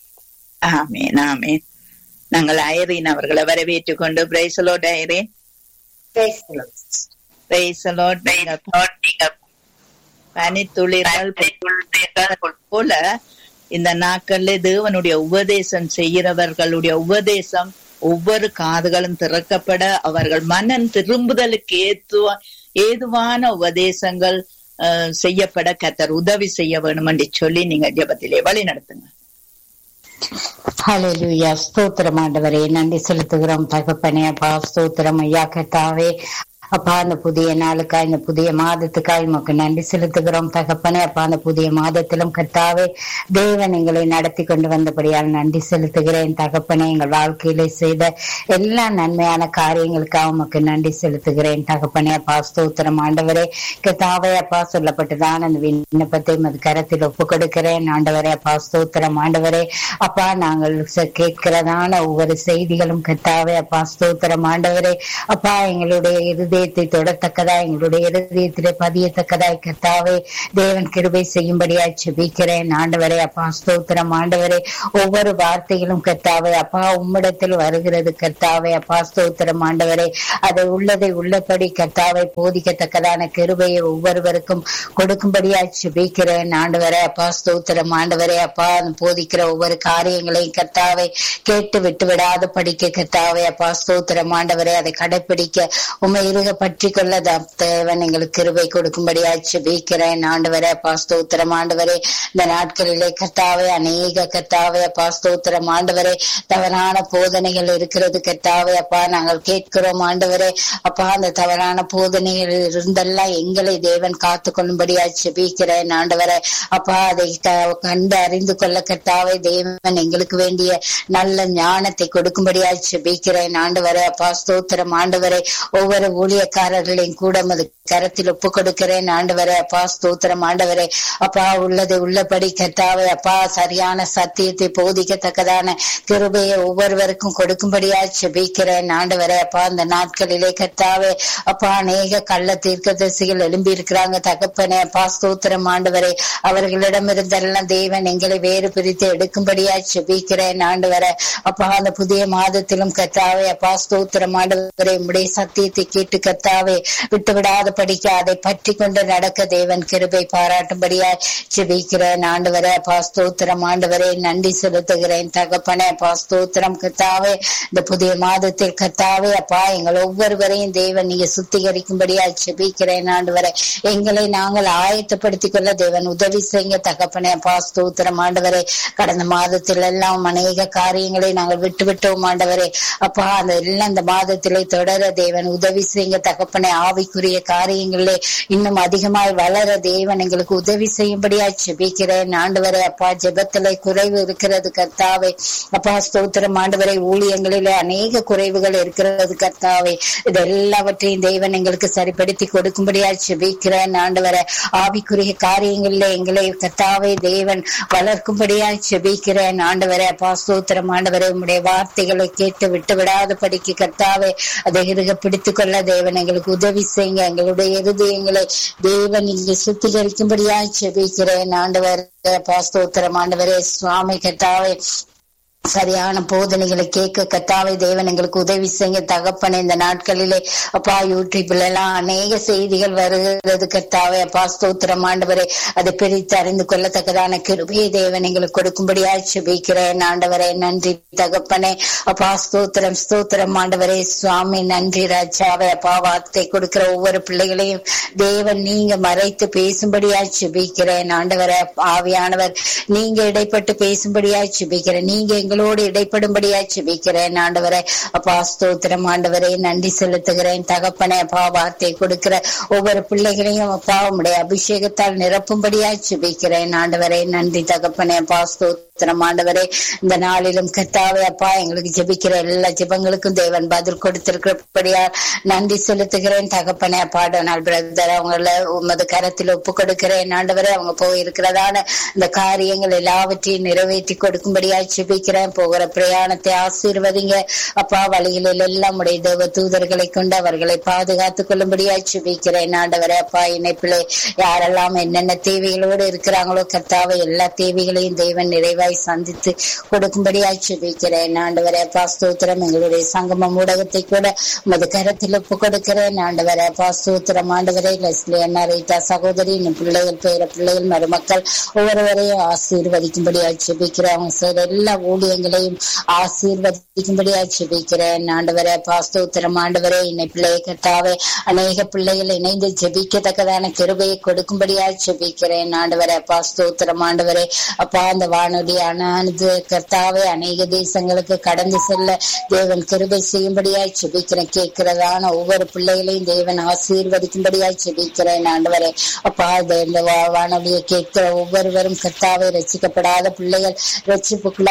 ஆமேன் ஆமேன் நாங்கள் ஐரீன் அவர்களை வரவேற்றுக் கொண்டு பிரைசலோட் ஐரீன் பிரைசலோட் பனித்துளிர்கள் போல இந்த நாட்கள்ல தேவனுடைய உபதேசம் செய்கிறவர்களுடைய உபதேசம் ஒவ்வொரு காதுகளும் திறக்கப்பட அவர்கள் மனம் திரும்புதலுக்கு ஏத்துவ ஏதுவான உபதேசங்கள் அஹ், செய்யப்பட கத்தர் உதவி செய்ய வேணும் என்று சொல்லி நீங்க ஜெபத்திலே வழி நடத்துங்க ஹalleluya ஸ்தோத்திரம் ஆண்டவரே நன்றி செலுத்துகிறோம் தகப்பனே அப்பா ஸ்தோத்திரம் ஐயா கர்த்தாவே அப்பா அந்த புதிய நாளுக்காய் இந்த புதிய மாதத்துக்காய் உமக்கு நன்றி செலுத்துகிறோம் தகப்பனே அப்பா அந்த புதிய மாதத்திலும் கர்த்தாவே தேவன் எங்களை நடத்தி கொண்டு வந்தபடியால் நன்றி செலுத்துகிறேன் தகப்பனே எங்கள் வாழ்க்கையிலே செய்த எல்லா நன்மையான காரியங்களுக்காக உமக்கு நன்றி செலுத்துகிறேன் தகப்பனே அப்பா ஸ்தோத்திரம் ஆண்டவரே கர்த்தாவே அப்பா சொல்லப்பட்டதான அந்த விண்ணப்பத்தை மது கரத்தில் ஒப்பு கொடுக்கிறேன் ஆண்டவரே அப்பா ஸ்தோத்திரம் ஆண்டவரே அப்பா நாங்கள் ச- கேட்கிறதான ஒவ்வொரு செய்திகளும் கத்தாவே அப்பா ஸ்தோத்திரம் ஆண்டவரே அப்பா எங்களுடைய இருதய இருதயத்தை தொடத்தக்கதா எங்களுடைய இருதயத்திலே பதியத்தக்கதாய் கர்த்தாவே தேவன் கிருபை செய்யும்படியாய் செபிக்கிறேன் ஆண்டவரே அப்பா ஸ்தோத்திரம் ஆண்டவரே ஒவ்வொரு வார்த்தைகளும் கர்த்தாவே அப்பா உம்மிடத்தில் வருகிறது கர்த்தாவே அப்பா ஸ்தோத்திரம் ஆண்டவரே அதை உள்ளதை உள்ளபடி கர்த்தாவை போதிக்கத்தக்கதான கிருபையை ஒவ்வொருவருக்கும் கொடுக்கும்படியாய் செபிக்கிறேன் ஆண்டவரே அப்பா ஸ்தோத்திரம் ஆண்டவரே அப்பா போதிக்கிற ஒவ்வொரு காரியங்களையும் கர்த்தாவை கேட்டு விட்டு விடாத படிக்க கர்த்தாவே அப்பா ஸ்தோத்திரம் ஆண்டவரே அதை கடைப்பிடிக்க உண்மை இருக பற்றி கொள்ள த- தேவன் எங்களுக்கு கிருபை கொடுக்கும்படியாய் செபிக்கிறேன் ஆண்டவரே அப்பா ஸ்தோத்திரம் ஆண்டவரே இந்த நாட்களிலே கர்த்தாவே அநேக கர்த்தாவே அப்பா ஸ்தோத்திரம் ஆண்டவரே தவறான போதனைகள் இருக்கிறது கர்த்தாவே அப்பா நாங்கள் கேட்கிறோம் ஆண்டவரே அப்பா அந்த தவறான போதனைகள் இருந்தெல்லாம் எங்களை தேவன் காத்து கொள்ளும்படியாய் செபிக்கிறேன் ஆண்டவரே அப்பா அதை க- கண்டு அறிந்து கொள்ள கர்த்தாவே தேவன் எங்களுக்கு வேண்டிய நல்ல ஞானத்தை கொடுக்கும்படியாய் செபிக்கிறேன் ஆண்டவரே அப்பா ஸ்தோத்திரம் ஆண்டவரே ஒவ்வொரு ஊழியக்காரர்களையும் கூட மது கரத்தில் ஒப்பு கொடுக்கிறேன் ஆண்டவரே அப்பா ஸ்தோத்திரம் ஆண்டவரே அப்பா உள்ளதை உள்ளபடி கர்த்தாவே அப்பா சரியான சத்தியத்தை போதிக்கத்தக்கதான கிருபையை ஒவ்வொருவருக்கும் கொடுக்கும்படியாய் செபிக்கிறேன் ஆண்டவரே அப்பா அந்த நாட்களிலே கர்த்தாவே அப்பா அநேக கள்ள தீர்க்கதரிசிகள் எழும்பி இருக்கிறாங்க தகப்பனே அப்பா ஸ்தோத்திரம் ஆண்டவரே அவர்களிடமிருந்தெல்லாம் தேவன் எங்களை வேறு பிரித்து எடுக்கும்படியாய் செபிக்கிறேன் ஆண்டவரே அப்பா அந்த புதிய மாதத்திலும் கர்த்தாவே அப்பா ஸ்தோத்திரம் ஆண்டவரே உம்முடைய சத்தியத்தை கேட்டு கர்த்தாவே விட்டு விடாத படிக்க அதை பற்றி கொண்டு நடக்க தேவன் கிருபை பாராட்டும்படியாய் செபிக்கிறேன் ஆண்டவரே அப்பா ஸ்தோத்திரம் ஆண்டவரே நன்றி செலுத்துகிறேன் தகப்பனே அப்பா ஸ்தோத்திரம் கர்த்தாவே இந்த புதிய மாதத்தில் கர்த்தாவே அப்பா எங்கள் ஒவ்வொருவரையும் தேவன் நீங்க சுத்திகரிக்கும்படியாய் செபிக்கிறேன் ஆண்டவரே எங்களை நாங்கள் ஆயத்தப்படுத்திக் கொள்ள தேவன் உதவி செய்யுங்க தகப்பனே அப்பா ஸ்தோத்திரம் ஆண்டவரே கடந்த மாதத்தில் எல்லாம் அநேக காரியங்களை நாங்கள் விட்டு விட்டோம் ஆண்டவரே அப்பா அந்த எல்லாம் இந்த மாதத்திலே தொடர தேவன் உதவி செய்யுங்க தகப்பனே ஆவிக்குரிய காரியங்களிலே இன்னும் அதிகமாய் வளர தேவன் எங்களுக்கு உதவி செய்யும்படியாய் செபிக்கிறேன் ஆண்டவரே அப்பா ஜெபத்திலே குறைவு இருக்கிறது கர்த்தாவே அப்பா ஸ்தோத்திரம் ஆண்டவரை ஊழியங்களிலே அநேக குறைவுகள் இருக்கிறது கர்த்தாவே இது எல்லாவற்றையும் தேவன் எங்களுக்கு சரிப்படுத்தி கொடுக்கும்படியாய் செபிக்கிறேன் ஆண்டவரை ஆவிக்குரிய காரியங்களிலே எங்களை கர்த்தாவே தேவன் வளர்க்கும்படியாய் செபிக்கிறேன் ஆண்டவரே அப்பா ஸ்தோத்திரம் ஆண்டவரே உம்முடைய வார்த்தைகளை கேட்டு விட்டு விடாத படிக்க கர்த்தாவே அதை இருக பிடித்துக் கொள்ள தேவன் எங்களுக்கு உதவி செய்யுங்க எங்களுடைய இருதயங்களை தேவன் இங்கு சுத்திகரிக்கும்படியாய் செபிக்கிறேன் ஆண்டவர் அப்பா ஸ்தோத்திரம் ஆண்டவரே சுவாமி கர்த்தாவே சரியான போதனைகளை கேட்க கத்தாவை தேவன் எங்களுக்கு உதவி செய்ய தகப்பன இந்த நாட்களிலே அப்பா யூடியூப்ல எல்லாம் அநேக செய்திகள் வருகிறது கத்தாவை அப்பா ஸ்தோத்திரம் ஆண்டவரே அதை பிரித்து அறிந்து கொள்ளத்தக்கதான கிருபையை தேவன் எங்களுக்கு கொடுக்கும்படியாய் செபிக்கிறேன் ஆண்டவரே நன்றி தகப்பனே அப்பா ஸ்தோத்திரம் ஸ்தோத்திரம் ஆண்டவரே சுவாமி நன்றி ராஜாவே அப்பா வார்த்தை கொடுக்கிற ஒவ்வொரு பிள்ளைகளையும் தேவன் நீங்க மறைத்து பேசும்படியாய் செபிக்கிறேன் ஆண்டவரே ஆவியானவர் நீங்க இடைப்பட்டு பேசும்படியாய் செபிக்கிறேன் நீங்க எங்களோடு இடைப்படும்படியாய் செபிக்கிறேன் ஆண்டவரே அப்பா ஸ்தோத்திரம் ஆண்டவரே நன்றி செலுத்துகிறேன் தகப்பனே அப்பா வார்த்தை கொடுக்கிற ஒவ்வொரு பிள்ளைகளையும் அப்பா உம்முடைய அபிஷேகத்தால் நிரப்பும்படியாய் செபிக்கிறேன் ஆண்டவரே நன்றி தகப்பனே அப்பா ஸ்தோத்திரம் ஆண்டவரே இந்த நாளிலும் கத்தாவே அப்பா எங்களுக்கு ஜெபிக்கிற எல்லா ஜெபங்களுக்கும் தேவன் பதில் கொடுத்திருக்கிறபடியா நன்றி செலுத்துகிறேன் தகப்பனே அப்பா டொனால் பிரதர் அவங்கள உமது கரத்தில் ஒப்பு கொடுக்கிறேன் ஆண்டவரே அவங்க போயிருக்கிறதான இந்த காரியங்கள் எல்லாவற்றையும் நிறைவேற்றி கொடுக்கும்படியாய் செபிக்கிறேன் போகிற பிரயாணத்தை ஆசீர்வதிங்க அப்பா வழிகளில் எல்லாம் உடைய தேவ தூதர்களை கொண்டு அவர்களை பாதுகாத்துக் கொள்ளும்படியாய் செபிக்கிறேன் ஆண்டவரே அப்பா இணைப்பிலே யாரெல்லாம் என்னென்ன தேவைகளோடு இருக்கிறாங்களோ கர்த்தாவை எல்லா தேவைகளையும் தேவன் நிறைவாய் சந்தித்து கொடுக்கும்படியாய் செபிக்கிறேன் ஆண்டவரே அப்பா ஸ்தோத்திரம் எங்களுடைய சங்கமம் ஊடகத்தை கூட உமது கரத்தில் ஒப்பு கொடுக்கிறேன் ஆண்டவரே அப்பா ஸ்தோத்திரம் ஆண்டவரே லெஸ்லி அண்ணா ரீட்டா சகோதரி இன்னும் பிள்ளைகள் பேர பிள்ளைகள் மருமக்கள் ஒவ்வொருவரையும் ஆசீர்வதிக்கும்படியாய் செபிக்கிறேன் அவங்க செய்த எல்லா ஊழியங்களையும் ஆசீர்வதிக்கும்படியாய் செபிக்கிறேன் ஆண்டவரே அப்பா ஸ்தோத்திரம் ஆண்டவரே இன்னை பிள்ளையை கட்டாவே அநேக பிள்ளைகள் இணைந்து ஜெபிக்கத்தக்கதான கிருபையை கொடுக்கும்படியாய் செபிக்கிறேன் ஆண்டவரே அப்பா ஸ்தோத்திரம் ஆண்டவரே அப்பா அந்த வானொலி அனானது கர்த்தாவே அநேக தேசங்களுக்கு கடந்து செல்ல தேவன் கிருபை செய்யும்படியாய் செபிக்கிறேன் கேட்கிறதான ஒவ்வொரு பிள்ளைகளையும் தேவன் ஆசீர்வதிக்கும்படியாய் செபிக்கிறேன் ஆண்டவரே அப்பா இந்த- இந்த வா- வானொலியை கேட்கிற ஒவ்வொருவரும் கர்த்தாவை ரசிக்கப்படாத பிள்ளைகள் ரட்சிப்புக்குள்ளாய் கடந்து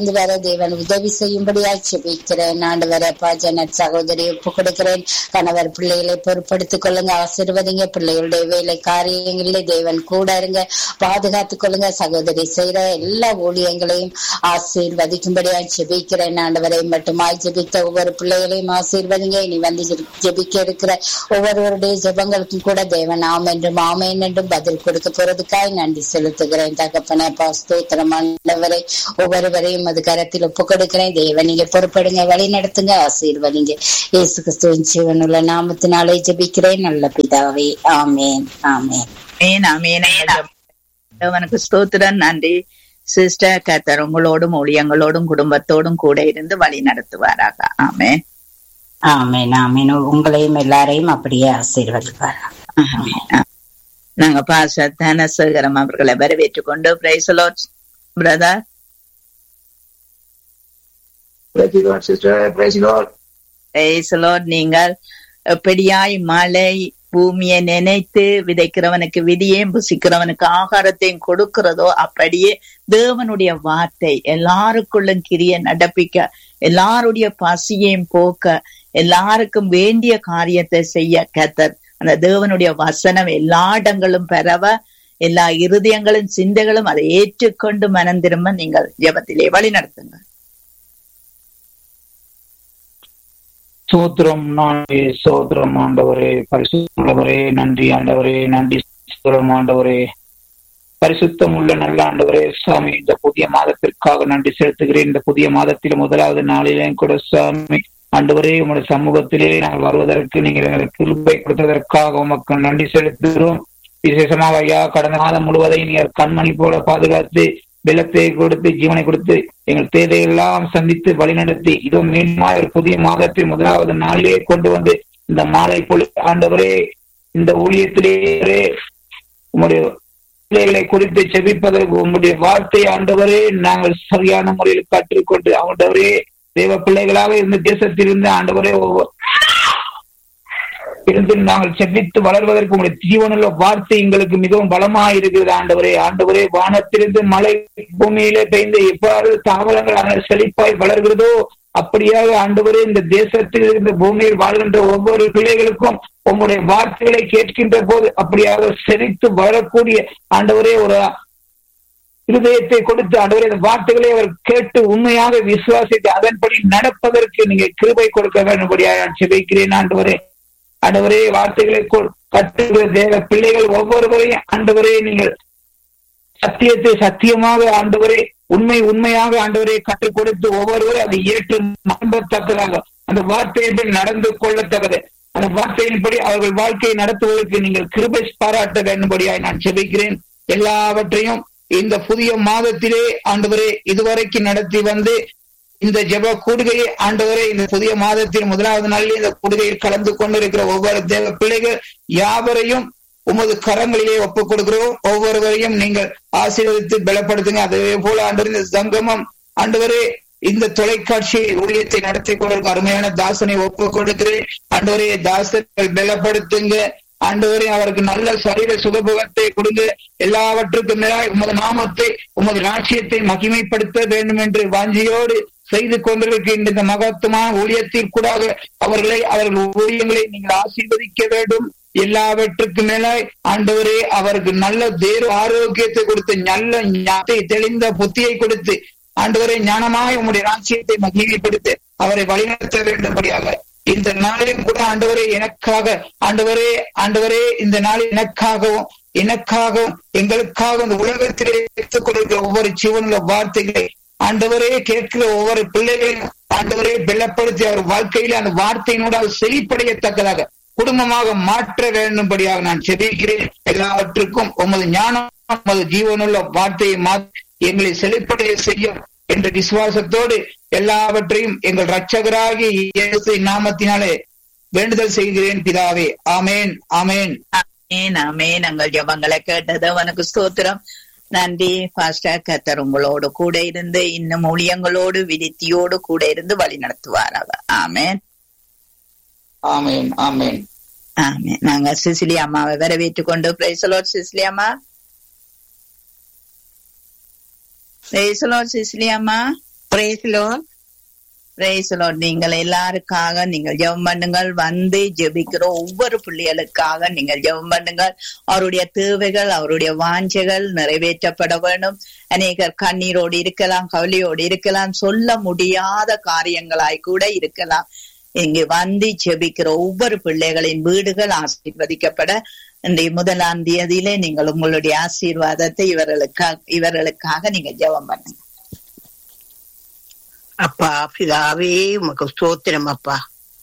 கடந்து வர தேவன் உதவி செய்யும்படியா செபிக்கிறேன் ஆண்டவரே அப்பா ஜனத் சகோதரி ஒப்பு கொடுக்கிறேன் கணவர் பிள்ளைகளை பொறுப்படுத்திக் கொள்ளுங்க ஆசீர்வதிங்க பிள்ளைகளுடைய வேலை காரியங்களிலே தேவன் கூட இருங்க பாதுகாத்துக் கொள்ளுங்க சகோதரி செய்யற எல்லா ஊழியங்களையும் ஆசீர்வதிக்கும்படியா ஜெபிக்கிறேன் ஆண்டவரை மட்டுமாய் ஜெபித்த ஒவ்வொரு பிள்ளைகளையும் ஆசீர்வதிங்க இனி வந்து ஜெபி- ஜெபிக்க இருக்கிற ஒவ்வொருவருடைய ஜெபங்களுக்கும் கூட தேவன் ஆம் என்றும் ஆமேன் என்றும் பதில் கொடுக்க போறதுக்காய் நன்றி செலுத்துகிறேன் தகப்பனே அப்பா ஸ்தோத்திரம் ஆண்டவரை ஒவ்வொருவரையும் அது கரத்தில் ஒப்பு கொடுக்கிறேன் தேவன் நீங்க பொறுப்படுங்க வழி நடத்துங்க ஆசீர்வதிங்க இயேசு கிறிஸ்துவின் ஜீவனுள்ள நாமத்தினாலே ஜெபிக்கிறேன் நல்ல பிதாவே ஆமேன் ஆமேன் ஆமென், ஆமென். தேவனுக்கு ஸ்தோத்திரம் நன்றி சிஸ்டர் கத்தர் உங்களோடும் ஊழியங்களோடும் குடும்பத்தோடும் கூட இருந்து வழி நடத்துவாராக ஆமென் ஆமேன் ஆமேன் உங்களையும் எல்லாரையும் அப்படியே ஆசீர்வதிப்பார் ஆமென். நாங்க பாச தனசேகரம் அவர்களை வரவேற்றுக் கொண்டு praise the Lord brother Praise the Lord, sister. Praise the Lord. Praise the Lord நீங்கள் எப்படியாய் மழை பூமியை நினைத்து விதைக்கிறவனுக்கு விதியையும் புசிக்கிறவனுக்கு ஆகாரத்தையும் கொடுக்கிறதோ அப்படியே தேவனுடைய வார்த்தை எல்லாருக்குள்ளும் கிரிய நடப்பிக்க எல்லாருடைய பசியையும் போக்க எல்லாருக்கும் வேண்டிய காரியத்தை செய்ய கத்தர் அந்த தேவனுடைய வசனம் எல்லா இடங்களும் பெறவ எல்லா இருதயங்களும் சிந்தைகளும் அதை ஏற்றுக்கொண்டு மனம் திரும்ப நீங்கள் ஜெபத்திலே வழி நடத்துங்க சோத்திரம் நாளே சோத்திரம் ஆண்டவரே பரிசுத்தவரே நன்றி ஆண்டவரே நன்றி சோத்திரம் ஆண்டவரே பரிசுத்தம் உள்ள நல்ல ஆண்டவரே சாமி இந்த புதிய மாதத்திற்காக நன்றி செலுத்துகிறேன் இந்த புதிய மாதத்தில் முதலாவது நாளிலே கூட சாமி ஆண்டவரே உங்களுடைய சமூகத்திலே நாங்கள் வருவதற்கு நீங்கள் எங்களுக்கு கிருபை கொடுத்ததற்காக உமக்கு நன்றி செலுத்துகிறோம் விசேஷமாக ஐயா கடந்த மாதம் முழுவதையும் நீங்கள் கண்மணி போல பாதுகாத்து வெள்ளத்தை கொடுத்து ஜீவனை கொடுத்து எங்கள் தேவையெல்லாம் சந்தித்து வழிநடத்தி இதோ மீண்டுமா ஒரு புதிய மாதத்தை முதலாவது நாளிலே கொண்டு வந்து இந்த மாலை பொழு ஆண்டவரே இந்த ஊழியத்திலே உங்களுடைய பிள்ளைகளை குறித்து செபிப்பதற்கு உங்களுடைய வார்த்தை ஆண்டவரே நாங்கள் சரியான முறையில் கற்றுக்கொண்டு ஆண்டவரே தேவ பிள்ளைகளாக இந்த தேசத்தில் இருந்து ஆண்டவரே ஒவ்வொரு இருந்து நாங்கள் செபித்து வளர்வதற்கு உங்களுடைய ஜீவனுள்ள வார்த்தை எங்களுக்கு மிகவும் பலமாக இருக்கிறது ஆண்டவரே ஆண்டவரே வானத்திலிருந்து மழை பூமியிலே பெய்ந்து எவ்வாறு தாவரங்கள் அங்கே செழிப்பாய் வளர்கிறதோ அப்படியாக ஆண்டவரே இந்த தேசத்தில் இந்த பூமியில் வாழ்கின்ற ஒவ்வொரு பிள்ளைகளுக்கும் உங்களுடைய வார்த்தைகளை கேட்கின்ற போது அப்படியாக செழித்து வளரக்கூடிய ஆண்டவரே ஒரு இருதயத்தை கொடுத்து ஆண்டவரே இந்த வார்த்தைகளை அவர் கேட்டு உண்மையாக விசுவாசித்து அதன்படி நடப்பதற்கு நீங்க கிருபை கொடுக்க வேண்டும்படியாக நான் செபிக்கிறேன் ஆண்டவரே ஆண்டவரே வார்த்தைகளை கொ- கற்றுகிற தேவ பிள்ளைகள் ஒவ்வொருவரையும் ஆண்டவரே நீங்கள் சத்தியத்தை சத்தியமாக ஆண்டவரே உண்மை உண்மையாக ஆண்டவரே கற்றுக் கொடுத்து ஒவ்வொருவரும் அதை ஏற்று நம்பத்தக்கதாக அந்த வார்த்தையின்படி நடந்து கொள்ளத்தக்கது அந்த வார்த்தையின்படி அவர்கள் வாழ்க்கையை நடத்துவதற்கு நீங்கள் கிருபை பாராட்ட வேண்டும்படியாய் நான் செபிக்கிறேன் எல்லாவற்றையும் இந்த புதிய மாதத்திலே ஆண்டவரே இதுவரைக்கும் நடத்தி வந்து இந்த ஜெப கூடுகையை ஆண்டவரே இந்த புதிய மாதத்தின் முதலாவது நாளில் இந்த கூடுகையில் கலந்து கொண்டிருக்கிற ஒவ்வொரு தேவ பிள்ளைகள் யாவரையும் உமது கரங்களிலே ஒப்புக் கொடுக்கிறோம் ஒவ்வொருவரையும் நீங்கள் ஆசீர்வதித்து பலப்படுத்துங்க அதே போல ஆண்டவர் இந்த சங்கமம் ஆண்டவரே இந்த தொலைக்காட்சி ஊழியத்தை நடத்தி கொண்டிருக்க அருமையான தாசனை ஒப்புக் கொடுக்கிறேன் ஆண்டவரே தாசர்கள் பலப்படுத்துங்க ஆண்டவரே அவருக்கு நல்ல சரீர சுகபுகத்தை கொடுங்க எல்லாவற்றுக்கும் மேலாய் உமது நாமத்தை உமது ராட்சியத்தை மகிமைப்படுத்த வேண்டும் என்று வாஞ்சியோடு செய்து கொண்டிருக்கின்ற இந்த மகத்துவமான ஊழியத்தில் கூட அவர்களை அவர்கள் ஊழியங்களை நீங்கள் ஆசீர்வதிக்க வேண்டும் எல்லாவற்றுக்கும் மேலாய் ஆண்டவரே அவருக்கு நல்ல தேர்வு ஆரோக்கியத்தை கொடுத்து நல்ல ஞானத்தை தெளிந்த புத்தியை கொடுத்து ஆண்டவரே ஞானமாய் உம்முடைய ராட்சியத்தை மகிமைப்படுத்தி அவரை வழிநடத்த வேண்டும்படியாக இந்த நாளிலும் கூட ஆண்டவரே எனக்காக ஆண்டவரே ஆண்டவரே இந்த நாளில் எனக்காகவும் எனக்காகவும் எங்களுக்காக இந்த உலகத்திலே எடுத்துக் கொடுக்கிற ஒவ்வொரு ஜீவனுள்ள வார்த்தைகளை ஆண்டவரே கேட்கிற ஒவ்வொரு பிள்ளைகளையும் ஆண்டவரே பலப்படுத்தி அவர் வாழ்க்கையில அந்த வார்த்தையினோடு அவர் செழிப்படையத்தக்கதாக குடும்பமாக மாற்ற வேண்டும்படியாக நான் செபிக்கிறேன் எல்லாவற்றுக்கும் உமது ஞானம் உமது ஜீவனுள்ள வார்த்தையை மாற்றி எங்களை செழிப்படைய செய்யும் என்ற விசுவாசத்தோடு எல்லாவற்றையும் எங்கள் இரட்சகராகிய இயேசு நாமத்தினாலே வேண்டுதல் செய்கிறேன் பிதாவே ஆமேன் ஆமேன் ஆமென் ஆமென் எங்கள் ஜெபங்களை கேட்டது அவனுக்கு ஸ்தோத்திரம் நன்றி பாஸ்டர் கத்தர் உங்களோடு கூட இருந்து இன்னும் ஊழியங்களோடு விருத்தியோடு கூட இருந்து வழி நடத்துவாராக ஆமென் ஆமேன் ஆமேன் ஆமென் நாங்க சிசிலி அம்மாவை வரவேற்றுக் கொண்டு பிரைசலோட் சிசிலி அம்மா பிரைசலோட் சிசிலி அம்மா Praise Lord. Praise the Lord. நீங்கள் எல்லாருக்காக நீங்கள் ஜெபம் பண்ணுங்கள் வந்து ஜெபிக்கிற ஒவ்வொரு பிள்ளைகளுக்காக நீங்கள் ஜெபம் பண்ணுங்கள் அவருடைய தேவைகள் அவருடைய வாஞ்சைகள் நிறைவேற்றப்பட வேண்டும் அநேகர் கண்ணீரோடு இருக்கலாம் கவலையோடு இருக்கலாம் சொல்ல முடியாத காரியங்களாய் கூட இருக்கலாம் இங்கு வந்து ஜெபிக்கிற ஒவ்வொரு பிள்ளைகளின் வீடுகள் ஆசீர்வதிக்கப்பட இன்றைய முதலாம் தேதியிலே நீங்கள் உங்களுடைய ஆசீர்வாதத்தை இவர்களுக்காக இவர்களுக்காக நீங்க ஜெபம் பண்ணுங்க அப்பா பிதாவே உமக்கு ஸ்தோத்திரம் அப்பா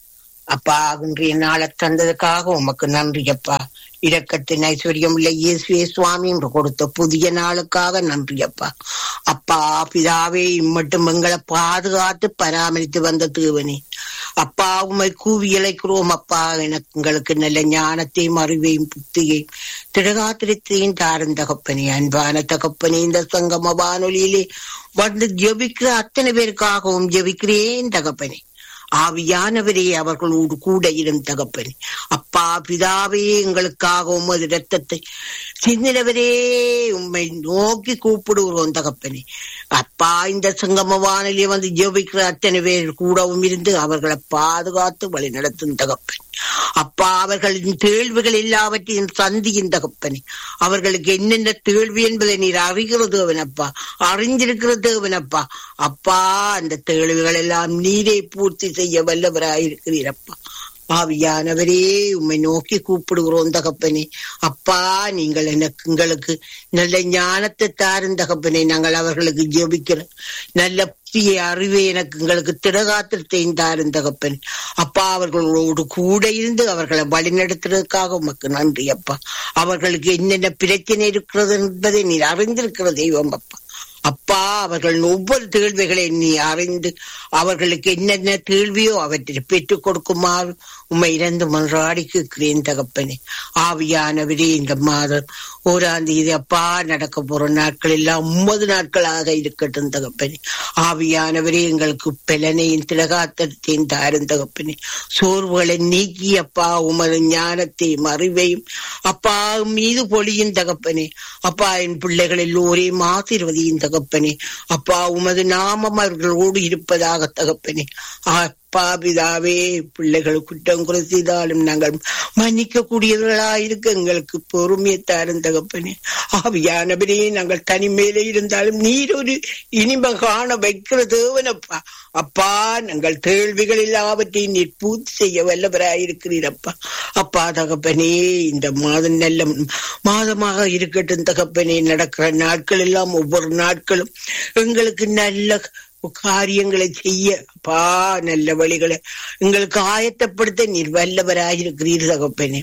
அப்பா இன்றைய நாளை தந்ததுக்காக உமக்கு நன்றி அப்பா இரக்கத்தின் ஐஸ்வர்யம் உள்ள இயேசுவே சுவாமி என்று கொடுத்த புதிய நாளுக்காக நன்றி அப்பா அப்பா பிதாவே இம்மட்டும் எங்களை பாதுகாத்து பராமரித்து வந்த தேவனே அப்பா உமை கூவி இழைக்கிறோம் அப்பா எனக்கு உங்களுக்கு நல்ல ஞானத்தையும் அறிவையும் புத்தியையும் திடகாத்திரத்தையும் தாரும் தகப்பனே அன்பான தகப்பனே இந்த சங்கம வானொலியிலே வந்து ஜெபிக்கிற அத்தனை பேருக்காகவும் ஜெபிக்கிறேன் தகப்பனே ஆவியானவரே அவர்களோடு கூட இரும் தகப்பனே அப்பா பிதாவே எங்களுக்காக உமது இரத்தத்தை சிந்தினவரே உம்மை நோக்கி கூப்பிடுகிறோம் தகப்பனே அப்பா இந்த சங்கம வானிலே வந்து ஜெபிக்கிற அத்தனை பேர் கூடவும் இருந்து அவர்களை பாதுகாத்து வழி நடத்தும் தகப்பன் அப்பா அவர்களின் தேழ்வுகள் எல்லாவற்றையும் சந்தியின் தகப்பனே அவர்களுக்கு என்னென்ன தேழ்வு என்பதை நீர் அறிகிறது தேவனப்பா அறிஞ்சிருக்கிற தேவனப்பா அப்பா அந்த தேழ்வுகள் எல்லாம் நீரே பூர்த்தி செய்ய வல்லவராயிருக்கிறீரப்பா ஆவியானவரே உம்மை நோக்கி கூப்பிடுகிறோம் தகப்பனே அப்பா நீங்கள் எனக்கு உங்களுக்கு நல்ல ஞானத்தை தாரும் தகப்பனே நாங்கள் அவர்களுக்கு ஜெபிக்கிறோம் நல்ல புத்திய அறிவை எனக்கு உங்களுக்கு திடகாத்திரத்தையும் தாரும் தகப்பன் அப்பா அவர்களோடு கூட இருந்து அவர்களை வழிநடத்துறதுக்காக உமக்கு நன்றி அப்பா அவர்களுக்கு என்னென்ன பிரச்சனை இருக்கிறது என்பதை நீர் அறிந்திருக்கிற தெய்வம் அப்பா அப்பா அவர்கள் ஒவ்வொரு தேழ்வுகளை நீ அறிந்து அவர்களுக்கு என்னென்ன கேள்வியோ அவற்றை பெற்றுக் கொடுக்குமாறு உண்மை இறந்து மன்றாடி கேட்கிறேன் தகப்பனே ஆவியானவரே இந்த மாதம் ஓராம் தேதி அப்பா நடக்க போற நாட்கள் எல்லாம் ஒன்பது நாட்களாக இருக்கட்டும் தகப்பனே ஆவியானவரே எங்களுக்கு பலனையும் திலகாத்தத்தையும் தாரும் தகப்பனே சோர்வுகளை நீக்கி அப்பா உமது ஞானத்தையும் அறிவையும் அப்பா மீது பொழியும் தகப்பனே அப்பா என் பிள்ளைகள் எல்லோரையும் ஆசீர்வதியும் தகப்பனே அப்பா உமது நாமம் அவர்களோடு இருப்பதாக தகப்பனே அப்பா பிதாவே பிள்ளைகள் குற்றம் குறை செய்தாலும் நாங்கள் மன்னிக்க கூடியவர்களாயிருக்க எங்களுக்கு பொறுமையை தாரும் தகப்பனே ஆவியானவரே நாங்கள் தனிமேலே இருந்தாலும் நீர் ஒரு இனிம காண வைக்கிற தேவனப்பா அப்பா நாங்கள் கேள்விகள் எல்லாவற்றையும் நீர் பூர்த்தி செய்ய வல்லவராயிருக்கிறீரப்பா அப்பா தகப்பனே இந்த மாதம் நல்ல மாதமாக இருக்கட்டும் தகப்பனே நடக்கிற நாட்கள் எல்லாம் ஒவ்வொரு நாட்களும் எங்களுக்கு நல்ல காரியங்களை செய்ய அப்பா நல்ல வழிகளை எங்களுக்கு ஆயத்தப்படுத்த நீர் வல்லவராயிருக்கிறீர் தகப்பனே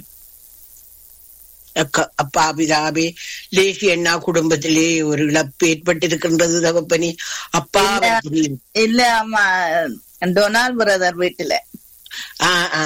அக்கா- அப்பா பிதாபே லேசி அண்ணா குடும்பத்திலே ஒரு இழப்பு ஏற்பட்டிருக்கின்றது தகப்பனே அப்பா அவர்கள் இல்ல ஆமா டொனால்ட் பிரதர் வீட்டுல ஆ ஆ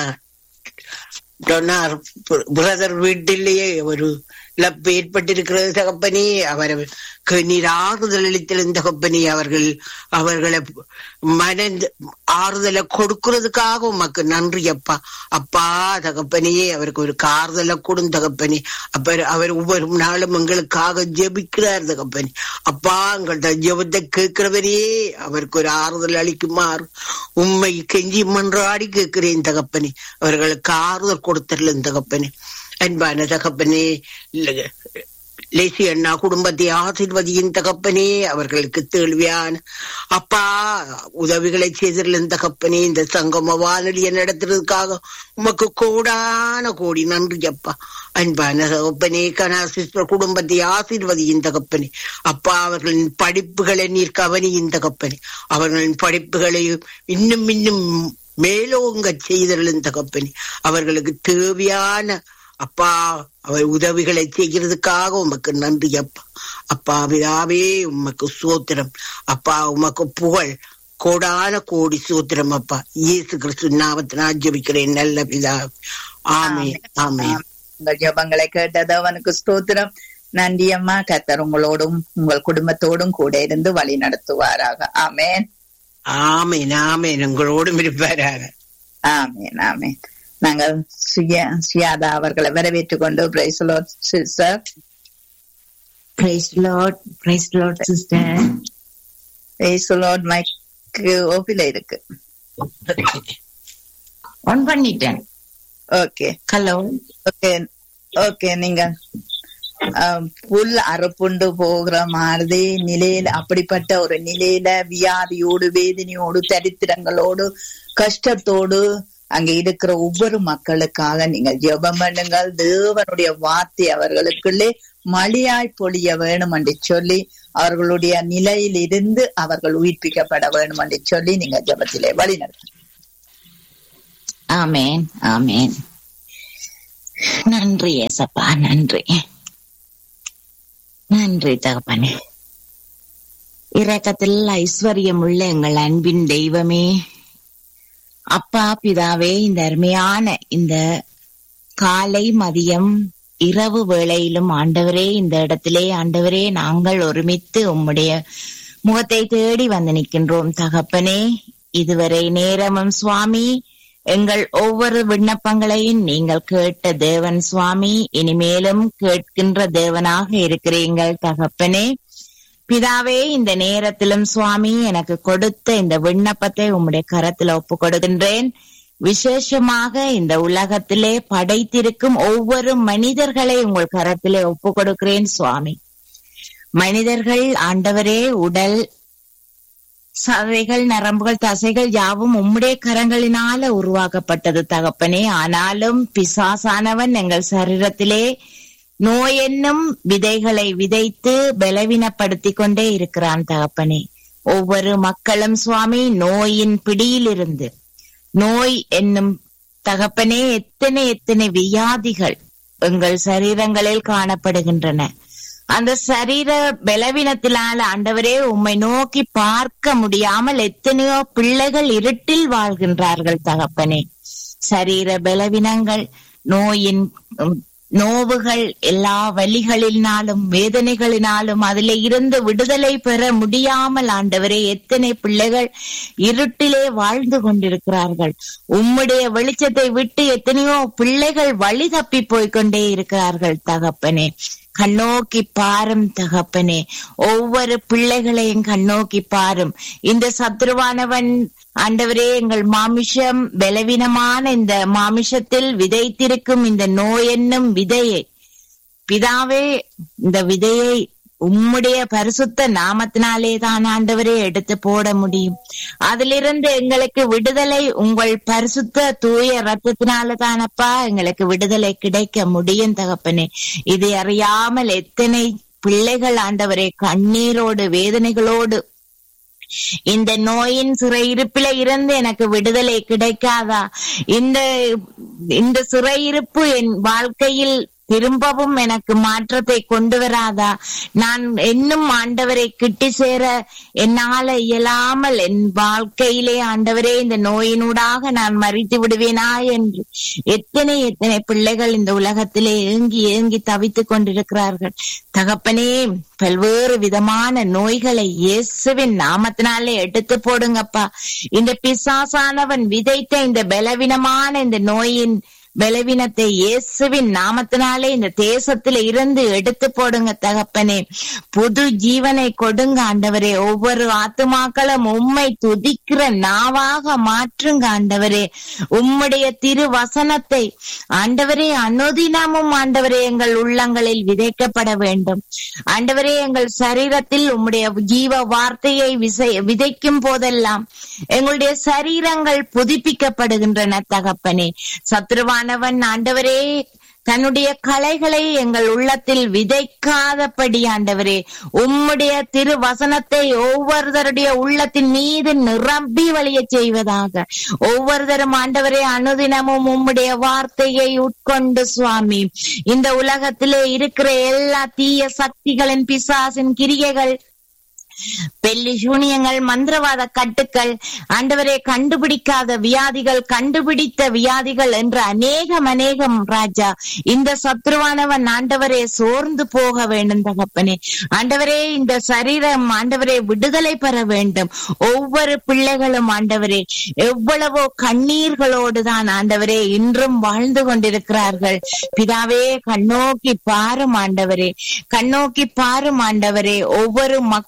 டொனார் பிரதர் வீட்டிலேயே ஒரு இழப்பு ஏற்பட்டிருக்கிறது தகப்பனே அவர் நீர் ஆறுதல் அளித்தல் தகப்பனே அவர்கள் அவர்களை மன ஆறுதலை கொடுக்கறதுக்காக உமக்கு நன்றி அப்பா அப்பா தகப்பனே அவருக்கு ஒரு ஆறுதலை கொடும் தகப்பனே அப்ப அவர் ஒவ்வொரு நாளும் எங்களுக்காக ஜெபிக்கிறார் தகப்பனே அப்பா எங்கள்ட்ட ஜெபத்தை கேட்கிறவரே அவருக்கு ஒரு ஆறுதல் அளிக்குமாறு உண்மை கெஞ்சி மன்றாடி கேட்கிறேன் தகப்பனே அவர்களுக்கு ஆறுதல் கொடுத்தரலும் தகப்பனே அன்பான தகப்பனே இல்ல- லேசி அண்ணா குடும்பத்தை ஆசீர்வதியின் தகப்பனே அவர்களுக்கு தேழ்வியான அப்பா உதவிகளை செய்திருந்த தகப்பனே இந்த சங்கம வானொலியை நடத்துறதுக்காக உமக்கு கோடான கோடி நன்றி அப்பா அன்பான தகப்பனே கனாசிஸ்டர் குடும்பத்தை ஆசீர்வதியின் தகப்பனே அப்பா அவர்களின் படிப்புகளை நீர் கவனியின் தகப்பனே அவர்களின் படிப்புகளை இன்னும் இன்னும் மேலோங்க செய்தருளும் தகப்பனே அவர்களுக்கு தேவையான அப்பா அவர் உதவிகளை செய்கிறதுக்காக உமக்கு நன்றி அப்பா அப்பா பிதாவே உமக்கு சோத்திரம் அப்பா உமக்கு புகழ் கோடான கோடி சோத்திரம் அப்பா இயேசு கிறிஸ்து நாமத்தினால் ஜெபிக்கிறேன் நல்ல பிதா ஆமே ஆமே உங்கள் ஜெபங்களை கேட்டது அவனுக்கு ஸ்தோத்திரம் நன்றி அம்மா கத்தர் உங்களோடும் உங்கள் குடும்பத்தோடும் கூட இருந்து வழி நடத்துவாராக ஆமேன் ஆமேன் ஆமேன் உங்களோடும் இருப்பாராக ஆமேன் ஆமேன் நாங்கள் சுய சுயாதா அவர்களை வரவேற்றுக் கொண்டு praise the Lord sister Praise the Lord. Praise the Lord, sister. Praise the Lord mike mike ஓபில இருக்கு ஒன் பண்ணிட்டேன் ஓகே ஹலோ ஓகே ஓகே நீங்க ஆஹ், புல் அறுப்புண்டு போகிற மாதிரி நிலையில அப்படிப்பட்ட ஒரு நிலையில வியாதியோடு வேதனையோடு தரித்திரங்களோடு கஷ்டத்தோடு அங்க இருக்கிற ஒவ்வொரு மக்களுக்காக நீங்கள் ஜெபம் பண்ணுங்கள் தேவனுடைய வார்த்தை அவர்களுக்குள்ளே மழையாய் பொழிய வேணும் என்று சொல்லி அவர்களுடைய நிலையில் இருந்து அவர்கள் உயிர்ப்பிக்கப்பட வேணும் என்று சொல்லி நீங்க ஜெபத்திலே வழி ஆமேன் ஆமேன் நன்றி ஏசப்பா நன்றி நன்றி தகப்பனே இரக்கத்தில் ஐஸ்வர்யம் உள்ள எங்கள் அன்பின் தெய்வமே அப்பா பிதாவே இந்த அருமையான இந்த காலை மதியம் இரவு வேளையிலும் ஆண்டவரே இந்த இடத்திலே ஆண்டவரே நாங்கள் ஒருமித்து உம்முடைய முகத்தை தேடி வந்து நிற்கின்றோம் தகப்பனே இதுவரை நேரமும் சுவாமி எங்கள் ஒவ்வொரு விண்ணப்பங்களையும் நீங்கள் கேட்ட தேவன் சுவாமி இனிமேலும் கேட்கின்ற தேவனாக இருக்கிறீங்கள் தகப்பனே பிதாவே இந்த நேரத்திலும் சுவாமி எனக்கு கொடுத்த இந்த விண்ணப்பத்தை உம்முடைய கரத்துல ஒப்பு கொடுக்கின்றேன் விசேஷமாக இந்த உலகத்திலே படைத்திருக்கும் ஒவ்வொரு மனிதர்களை உங்கள் கரத்திலே ஒப்பு கொடுக்கிறேன் சுவாமி மனிதர்கள் ஆண்டவரே உடல் சதைகள் நரம்புகள் தசைகள் யாவும் உம்முடைய கரங்களினால உருவாக்கப்பட்டது தகப்பனே ஆனாலும் பிசாசானவன் எங்கள் சரீரத்திலே நோய் என்னும் விதைகளை விதைத்து பலவீனப்படுத்திக் கொண்டே இருக்கிறான் தகப்பனே ஒவ்வொரு மக்களும் சுவாமி நோயின் பிடியிலிருந்து நோய் என்னும் தகப்பனே எத்தனை எத்தனை வியாதிகள் எங்கள் சரீரங்களில் காணப்படுகின்றன அந்த சரீர பலவீனத்தினால ஆண்டவரே உம்மை நோக்கி பார்க்க முடியாமல் எத்தனையோ பிள்ளைகள் இருட்டில் வாழ்கின்றார்கள் தகப்பனே சரீர பலவீனங்கள் நோயின் உம், நோவுகள் எல்லா வலிகளினாலும் வேதனைகளினாலும் அதிலே இருந்து விடுதலை பெற முடியாமல் ஆண்டவரே எத்தனை பிள்ளைகள் இருட்டிலே வாழ்ந்து கொண்டிருக்கிறார்கள் உம்முடைய வெளிச்சத்தை விட்டு எத்தனையோ பிள்ளைகள் வழி தப்பி போய்க்கொண்டே இருக்கிறார்கள் தகப்பனே கண்ணோக்கி பாரும் தகப்பனே ஒவ்வொரு பிள்ளைகளையும் கண்ணோக்கி பாரும் இந்த சத்ருவானவன் ஆண்டவரே எங்கள் மாமிஷம் பலவீனமான இந்த மாமிஷத்தில் விதைத்திருக்கும் இந்த நோய் என்னும் விதையை பிதாவே இந்த விதையை உம்முடைய பரிசுத்த நாமத்தினாலே தான் ஆண்டவரே எடுத்து போட முடியும் அதிலிருந்து எங்களுக்கு விடுதலை உங்கள் பரிசுத்த தூய ரத்தத்தினால தானப்பா எங்களுக்கு விடுதலை கிடைக்க முடியும் தகப்பனே இதை அறியாமல் எத்தனை பிள்ளைகள் ஆண்டவரே கண்ணீரோடு வேதனைகளோடு இந்த நோயின் சிறையிருப்பில இருந்து எனக்கு விடுதலை கிடைக்காதா இந்த இந்த சிறையிருப்பு என் வாழ்க்கையில் திரும்பவும் எனக்கு மாற்றத்தை கொண்டு வராதா நான் இன்னும் ஆண்டவரை கிட்டி சேர என்னால இயலாமல் என் வாழ்க்கையிலே ஆண்டவரே இந்த நோயினூடாக நான் மறித்து விடுவேனா என்று எத்தனை எத்தனை பிள்ளைகள் இந்த உலகத்திலே ஏங்கி ஏங்கி தவித்துக் கொண்டிருக்கிறார்கள் தகப்பனே பல்வேறு விதமான நோய்களை இயேசுவின் நாமத்தினாலே எடுத்து போடுங்கப்பா இந்த பிசாசானவன் விதைத்த இந்த பலவீனமான இந்த நோயின் பலவீனத்தை இயேசுவின் நாமத்தினாலே இந்த தேசத்துல இருந்து எடுத்து போடுங்க தகப்பனே புது ஜீவனை கொடுங்க ஆண்டவரே ஒவ்வொரு ஆத்துமாக்களும் உம்மை துதிக்கிற நாவாக மாற்றுங்க ஆண்டவரே உம்முடைய திரு வசனத்தை ஆண்டவரே அனுதினமும் ஆண்டவரே எங்கள் உள்ளங்களில் விதைக்கப்பட வேண்டும் ஆண்டவரே எங்கள் சரீரத்தில் உம்முடைய ஜீவ வார்த்தையை விசை விதைக்கும் போதெல்லாம் எங்களுடைய சரீரங்கள் புதுப்பிக்கப்படுகின்றன தகப்பனே சத்ருவானவன் ஆண்டவரே தன்னுடைய கலைகளை எங்கள் உள்ளத்தில் விதைக்காதபடி ஆண்டவரே உம்முடைய திரு வசனத்தை ஒவ்வொருத்தருடைய உள்ளத்தின் மீது நிரம்பி வழிய செய்வதாக ஒவ்வொருத்தரும் ஆண்டவரே அனுதினமும் உம்முடைய வார்த்தையை உட்கொண்டு சுவாமி இந்த உலகத்திலே இருக்கிற எல்லா தீய சக்திகளின் பிசாசின் கிரியைகள் பெல்லி சூனியங்கள் மந்திரவாத கட்டுக்கள் ஆண்டவரே கண்டுபிடிக்காத வியாதிகள் கண்டுபிடித்த வியாதிகள் என்று அநேகம் அநேகம் ராஜா இந்த சத்ருவானவன் ஆண்டவரே சோர்ந்து போக வேண்டும் தகப்பனே ஆண்டவரே இந்த சரீரம் ஆண்டவரே விடுதலை பெற வேண்டும் ஒவ்வொரு பிள்ளைகளும் ஆண்டவரே எவ்வளவோ கண்ணீர்களோடு தான் ஆண்டவரே இன்றும் வாழ்ந்து கொண்டிருக்கிறார்கள் பிதாவே கண்ணோக்கி பாரும் ஆண்டவரே கண்ணோக்கி பாரும் ஆண்டவரே ஒவ்வொரு மக்களும்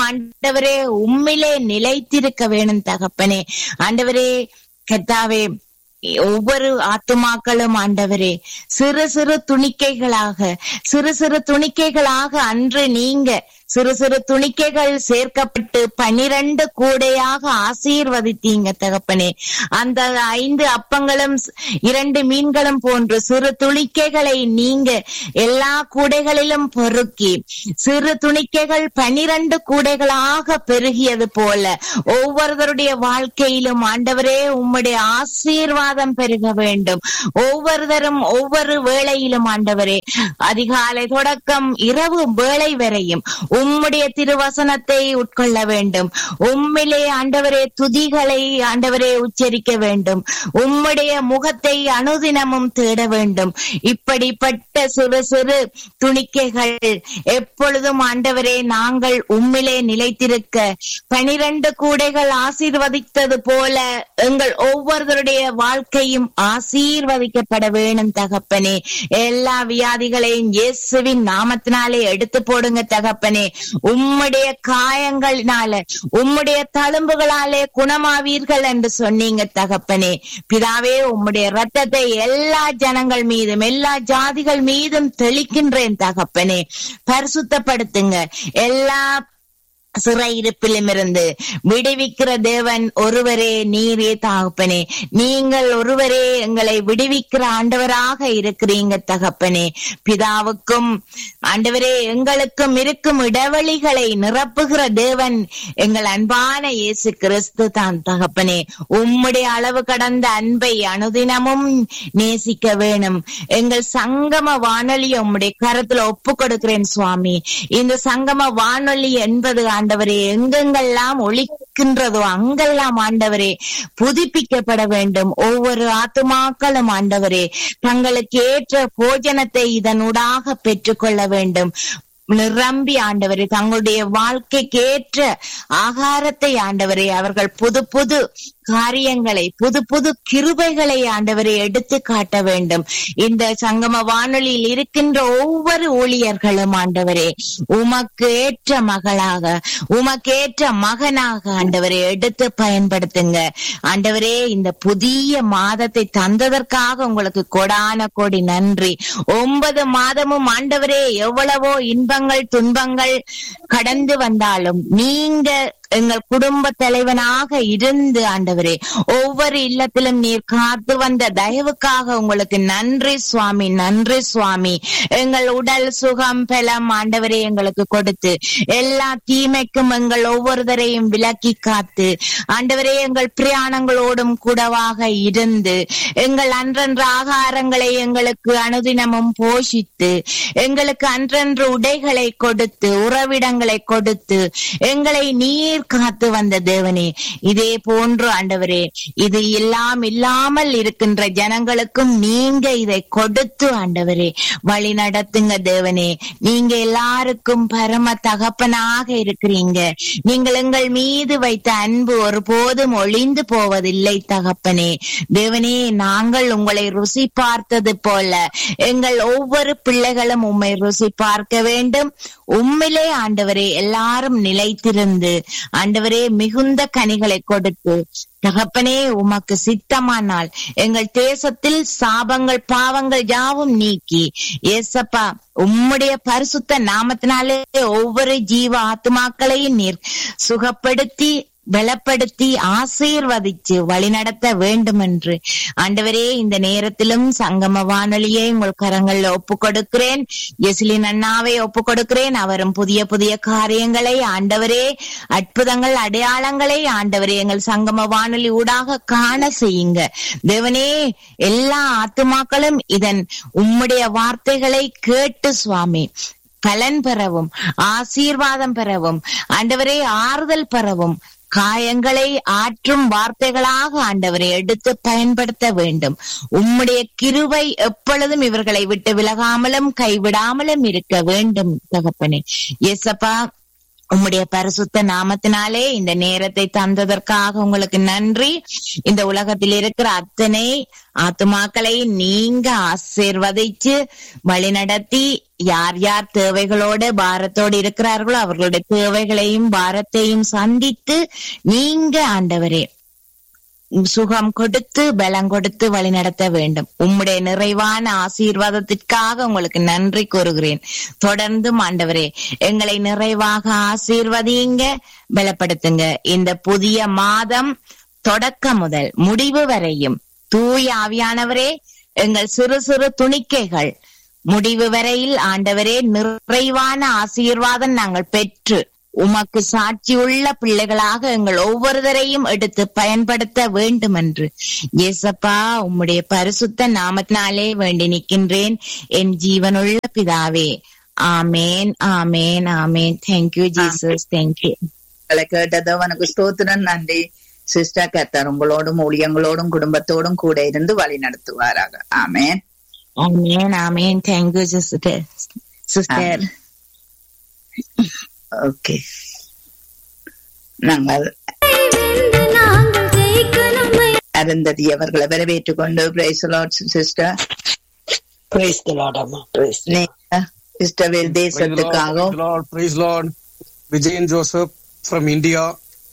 ஆண்டவரே உம்மிலே நிலைத்திருக்க வேணும் தகப்பனே ஆண்டவரே கத்தாவே ஒவ்வொரு ஆத்துமாக்களும் ஆண்டவரே சிறு சிறு துணிக்கைகளாக சிறு சிறு துணிக்கைகளாக அன்று நீங்க சிறு சிறு துணிக்கைகள் சேர்க்கப்பட்டு பனிரெண்டு கூடையாக ஆசீர்வதித்தீங்க தகப்பனே அந்த ஐந்து அப்பங்களும் ஸ்- இரண்டு மீன்களும் போன்று சிறு துணிக்கைகளை நீங்க எல்லா கூடைகளிலும் பொறுக்கி சிறு துணிக்கைகள் பனிரெண்டு கூடைகளாக பெருகியது போல ஒவ்வொருவருடைய வாழ்க்கையிலும் ஆண்டவரே உம்முடைய ஆசீர்வாதம் பெருக வேண்டும் ஒவ்வொருவரும் ஒவ்வொரு வேளையிலும் ஆண்டவரே அதிகாலை தொடக்கம் இரவு வேளை வரையும் உம்முடைய திருவசனத்தை உட்கொள்ள வேண்டும் உம்மிலே ஆண்டவரே துதிகளை ஆண்டவரே உச்சரிக்க வேண்டும் உம்முடைய முகத்தை அனுதினமும் தேட வேண்டும் இப்படிப்பட்ட சிறு சிறு துணிக்கைகள் எப்பொழுதும் ஆண்டவரே நாங்கள் உம்மிலே நிலைத்திருக்க பனிரெண்டு கூடைகள் ஆசீர்வதித்தது போல எங்கள் ஒவ்வொருவருடைய வாழ்க்கையும் ஆசீர்வதிக்கப்பட வேணும் தகப்பனே எல்லா வியாதிகளையும் இயேசுவின் நாமத்தினாலே எடுத்து போடுங்க தகப்பனே உம்முடைய காயங்களினால உம்முடைய தழும்புகளாலே குணமாவீர்கள் என்று சொன்னீங்க தகப்பனே பிதாவே உம்முடைய ரத்தத்தை எல்லா ஜனங்கள் மீதும் எல்லா ஜாதிகள் மீதும் தெளிக்கின்றேன் தகப்பனே பரிசுத்தப்படுத்துங்க எல்லா சிறையிருப்பிலும் இருந்து விடுவிக்கிற தேவன் ஒருவரே நீரே தகப்பனே நீங்கள் ஒருவரே எங்களை விடுவிக்கிற ஆண்டவராக இருக்கிறீங்க தகப்பனே பிதாவுக்கும் ஆண்டவரே எங்களுக்கும் இருக்கும் இடைவெளிகளை நிரப்புகிற தேவன் எங்கள் அன்பான இயேசு கிறிஸ்து தான் தகப்பனே உம்முடைய அளவு கடந்த அன்பை அனுதினமும் நேசிக்க வேணும் எங்கள் சங்கம வானொலி உம்முடைய கரத்துல ஒப்பு கொடுக்கிறேன் சுவாமி இந்த சங்கம வானொலி என்பது ஆண்டவரே எங்கெங்கெல்லாம் ஒழிக்கின்றதோ அங்கெல்லாம் ஆண்டவரே புதுப்பிக்கப்பட வேண்டும் ஒவ்வொரு ஆத்துமாக்களும் ஆண்டவரே தங்களுக்கு ஏற்ற போஜனத்தை இதனூடாக பெற்றுக்கொள்ள வேண்டும் நிரம்பி ஆண்டவரே தங்களுடைய வாழ்க்கைக்கு ஏற்ற ஆகாரத்தை ஆண்டவரே அவர்கள் புது புது காரியங்களை புது புது கிருபைகளை ஆண்டவரை எடுத்து காட்ட வேண்டும் இந்த சங்கம வானொலியில் இருக்கின்ற ஒவ்வொரு ஊழியர்களும் ஆண்டவரே உமக்கு ஏற்ற மகளாக உமக்கு ஏற்ற மகனாக ஆண்டவரை எடுத்து பயன்படுத்துங்க ஆண்டவரே இந்த புதிய மாதத்தை தந்ததற்காக உங்களுக்கு கொடான கோடி நன்றி ஒன்பது மாதமும் ஆண்டவரே எவ்வளவோ இன்பங்கள் துன்பங்கள் கடந்து வந்தாலும் நீங்க எங்கள் குடும்ப தலைவனாக இருந்து ஆண்டவரே ஒவ்வொரு இல்லத்திலும் நீர் காத்து வந்த தயவுக்காக உங்களுக்கு நன்றி சுவாமி நன்றி சுவாமி எங்கள் உடல் சுகம் பலம் ஆண்டவரே எங்களுக்கு கொடுத்து எல்லா தீமைக்கும் எங்கள் ஒவ்வொருவரையும் விலக்கி காத்து ஆண்டவரே எங்கள் பிரயாணங்களோடும் கூடவாக இருந்து எங்கள் அன்றன்ற ஆகாரங்களை எங்களுக்கு அனுதினமும் போஷித்து எங்களுக்கு அன்றன்று உடைகளை கொடுத்து உறவிடங்களை கொடுத்து எங்களை நீர் காத்து வந்த தேவனே இதே போன்று ஆண்டவரே இது எல்லாம் இல்லாமல் இருக்கின்ற ஜனங்களுக்கும் நீங்க இதை கொடுத்து ஆண்டவரே வழி நடத்துங்க தேவனே நீங்க எல்லாருக்கும் பரம தகப்பனாக இருக்கிறீங்க நீங்கள் எங்கள் மீது வைத்த அன்பு ஒருபோதும் ஒளிந்து போவதில்லை தகப்பனே தேவனே நாங்கள் உங்களை ருசி பார்த்தது போல எங்கள் ஒவ்வொரு பிள்ளைகளும் உம்மை ருசி பார்க்க வேண்டும் உம்மிலே ஆண்டவரே எல்லாரும் நிலைத்திருந்து ஆண்டவரே மிகுந்த கனிகளை கொடுத்து தகப்பனே உமக்கு சித்தமானால் எங்கள் தேசத்தில் சாபங்கள் பாவங்கள் யாவும் நீக்கி ஏசப்பா உம்முடைய பரிசுத்த நாமத்தினாலே ஒவ்வொரு ஜீவ ஆத்மாக்களையும் நீர் சுகப்படுத்தி பலப்படுத்தி ஆசீர்வதிச்சு வழிநடத்த வேண்டும் என்று ஆண்டவரே இந்த நேரத்திலும் சங்கம வானொலியை உங்கள் கரங்கள்ல ஒப்பு கொடுக்கிறேன் எசிலின் அண்ணாவை ஒப்பு கொடுக்கிறேன் அவரும் புதிய புதிய காரியங்களை ஆண்டவரே அற்புதங்கள் அடையாளங்களை ஆண்டவரே எங்கள் சங்கம வானொலி ஊடாக காண செய்யுங்க தேவனே எல்லா ஆத்துமாக்களும் இதன் உம்முடைய வார்த்தைகளை கேட்டு சுவாமி பலன் பெறவும் ஆசீர்வாதம் பெறவும் ஆண்டவரே ஆறுதல் பெறவும் காயங்களை ஆற்றும் வார்த்தைகளாக ஆண்டவரை எடுத்து பயன்படுத்த வேண்டும் உம்முடைய கிருவை எப்பொழுதும் இவர்களை விட்டு விலகாமலும் கைவிடாமலும் இருக்க வேண்டும் தகப்பனே எசப்பா உம்முடைய பரிசுத்த நாமத்தினாலே இந்த நேரத்தை தந்ததற்காக உங்களுக்கு நன்றி இந்த உலகத்தில் இருக்கிற அத்தனை ஆத்துமாக்களை நீங்க ஆசீர்வதிச்சு வழிநடத்தி யார் யார் தேவைகளோடு பாரத்தோடு இருக்கிறார்களோ அவர்களுடைய தேவைகளையும் பாரத்தையும் சந்தித்து நீங்க ஆண்டவரே சுகம் கொடுத்து பலம் கொடுத்து வழிநடத்த வேண்டும் உம்முடைய நிறைவான ஆசீர்வாதத்திற்காக உங்களுக்கு நன்றி கூறுகிறேன் தொடர்ந்து ஆண்டவரே எங்களை நிறைவாக ஆசீர்வதியுங்க பலப்படுத்துங்க இந்த புதிய மாதம் தொடக்கம் முதல் முடிவு வரையும் தூய ஆவியானவரே எங்கள் சிறு சிறு துணிக்கைகள் முடிவு வரையில் ஆண்டவரே நிறைவான ஆசீர்வாதம் நாங்கள் பெற்று உமக்கு சாட்சியுள்ள பிள்ளைகளாக எங்கள் ஒவ்வொருவரையும் எடுத்து பயன்படுத்த வேண்டும் என்று இயேசப்பா உம்முடைய பரிசுத்த நாமத்தினாலே வேண்டி நிற்கின்றேன் என் ஜீவனுள்ள பிதாவே ஆமேன் ஆமேன் ஆமேன் தேங்க்யூ ஜீசஸ் தேங்க்யூ உங்களை கேட்டதோ உனக்கு ஸ்தோத்திரம் நன்றி சிஸ்டர் கத்தர் உங்களோடும் ஊழியங்களோடும் குடும்பத்தோடும் கூட இருந்து வழி நடத்துவாராக ஆமேன் ஆமேன் ஆமேன் தேங்க்யூ சிஸ்டர் சிஸ்டர் ஓகே நாங்கள் அருந்ததி அவர்களை வரவேற்றுக் கொண்டு பிரைஸ் சிஸ்டர் பிரைஸ் அம்மா பிரைஸ் இஸ்ரவேல் தேசத்துக்காகவும் Lord, praise Lord. Vijayan Joseph from India.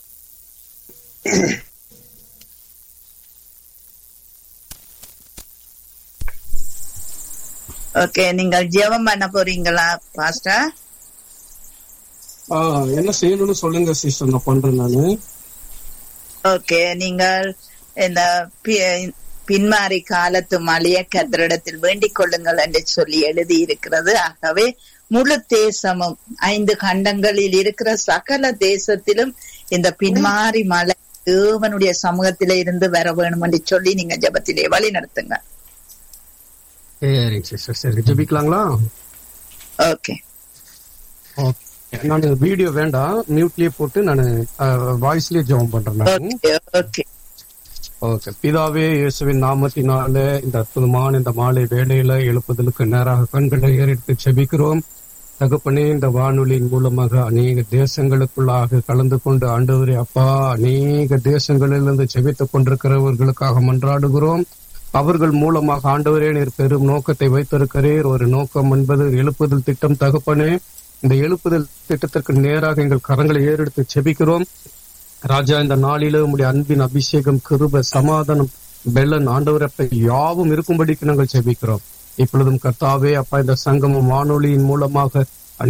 Okay நீங்கள் ஜெபம் பண்ண போறீங்களா பாஸ்டர் ஆ, என்ன செய்யணும்னு சொல்லுங்க சிஸ்டர் நான் பண்றேன் நானு ஓகே நீங்கள் இந்த பி- பின்மாறி காலத்து மலைய கத்திரிடத்தில் வேண்டிக் கொள்ளுங்கள் என்று சொல்லி எழுதி இருக்கிறது ஆகவே முழு தேசமும் ஐந்து கண்டங்களில் இருக்கிற சகல தேசத்திலும் இந்த பின்மாறி மலை தேவனுடைய சமூகத்திலே இருந்து வர வேணும் என்று சொல்லி நீங்க ஜெபத்திலே வழி நடத்துங்க சரிங்க சிஸ்டர் சரி ஜெபிக்கலாங்களா ஓகே ஓகே நான் வீடியோ வேண்டாம் மியூட்லயே போட்டு நான் வாய்ஸ்லயே ஜெபம் பண்றேன் நான் ஓகே ஓகே ஓகே பிதாவே இயேசுவின் நாமத்தினால இந்த அற்புதமான இந்த மாலை வேளையில எழுப்புதலுக்கு நேராக கண்களை ஏறிட்டு செபிக்கிறோம் தகப்பனே இந்த வானொலியின் மூலமாக அநேக தேசங்களுக்குள்ளாக கலந்து கொண்டு ஆண்டவரே அப்பா அநேக தேசங்களிலிருந்து செபித்துக் கொண்டிருக்கிறவர்களுக்காக மன்றாடுகிறோம் அவர்கள் மூலமாக ஆண்டவரே நீர் பெரும் நோக்கத்தை வைத்திருக்கிறீர் ஒரு நோக்கம் என்பது எழுப்புதல் திட்டம் தகப்பனே இந்த எழுப்புதல் திட்டத்திற்கு நேராக எங்கள் கரங்களை ஏறெடுத்து செபிக்கிறோம் ராஜா இந்த நாளில உம்முடைய அன்பின் அபிஷேகம் கிருப சமாதானம் பெல்லன் ஆண்டவரப்ப யாவும் இருக்கும்படிக்கு நாங்கள் செபிக்கிறோம் இப்பொழுதும் கர்த்தாவே அப்பா இந்த சங்கமம் வானொலியின் மூலமாக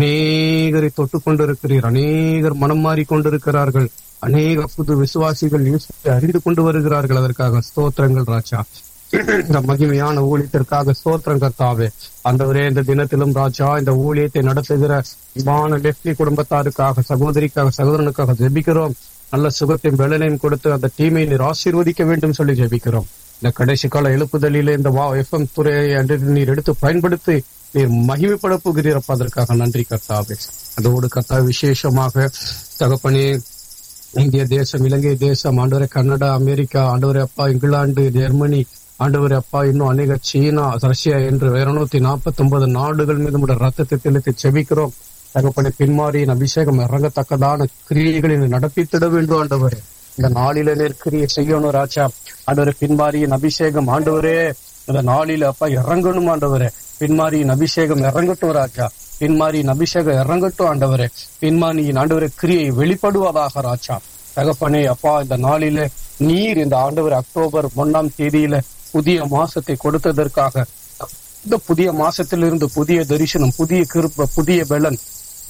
அநேகரை தொட்டு கொண்டிருக்கிறீர் அநேகர் மனம் மாறி கொண்டிருக்கிறார்கள் அநேக புது விசுவாசிகள் இயேசுவை அறிந்து கொண்டு வருகிறார்கள் அதற்காக ஸ்தோத்திரங்கள் ராஜா இந்த மகிமையான ஊழியத்திற்காக ஸ்தோத்திரம் கர்த்தாவே ஆண்டவரே இந்த தினத்திலும் ராஜா இந்த ஊழியத்தை நடத்துகிற இமான லெப்டி குடும்பத்தாருக்காக சகோதரிக்காக சகோதரனுக்காக ஜெபிக்கிறோம் நல்ல சுகத்தையும் வெள்ளனையும் கொடுத்து அந்த டீமை நீர் ஆசீர்வதிக்க வேண்டும் சொல்லி ஜெபிக்கிறோம் இந்த கடைசி கால எழுப்புதலிலே இந்த வா எஃப்எம் துறையை அன்று நீர் எடுத்து பயன்படுத்தி நீர் மகிமைப்பட போகிறீரப்பா அதற்காக நன்றி கர்த்தாவே அதோடு கர்த்தா விசேஷமாக தகப்பனே இந்திய தேசம் இலங்கை தேசம் ஆண்டவரே கனடா அமெரிக்கா ஆண்டவரே அப்பா இங்கிலாந்து ஜெர்மனி ஆண்டவரே அப்பா இன்னும் அநேக சீனா ரஷ்யா என்று இருநூத்தி நாற்பத்தி ஒன்பது நாடுகள் மீது உடைய ரத்தத்தை தெளித்து செபிக்கிறோம் தகப்பனை பின்மாரியின் அபிஷேகம் இறங்கத்தக்கதான கிரியைகளை நீர் நடப்பித்திட வேண்டும் ஆண்டவரே இந்த நாளில நீர் கிரியை செய்யணும் ராஜா ஆண்டவரே பின்மாரியின் அபிஷேகம் ஆண்டவரே இந்த நாளில அப்பா இறங்கணும் ஆண்டவரே பின்மாரியின் அபிஷேகம் இறங்கட்டும் ராஜா பின்மாரியின் அபிஷேகம் இறங்கட்டும் ஆண்டவரே பின்மாரியின் ஆண்டவரே கிரியை வெளிப்படுவதாக ராஜா தகப்பனே அப்பா இந்த நாளில நீர் இந்த ஆண்டவர் அக்டோபர் ஒன்னாம் தேதியில புதிய மாசத்தை கொடுத்ததற்காக இந்த புதிய மாசத்திலிருந்து புதிய தரிசனம் புதிய கிருப்ப புதிய பலன்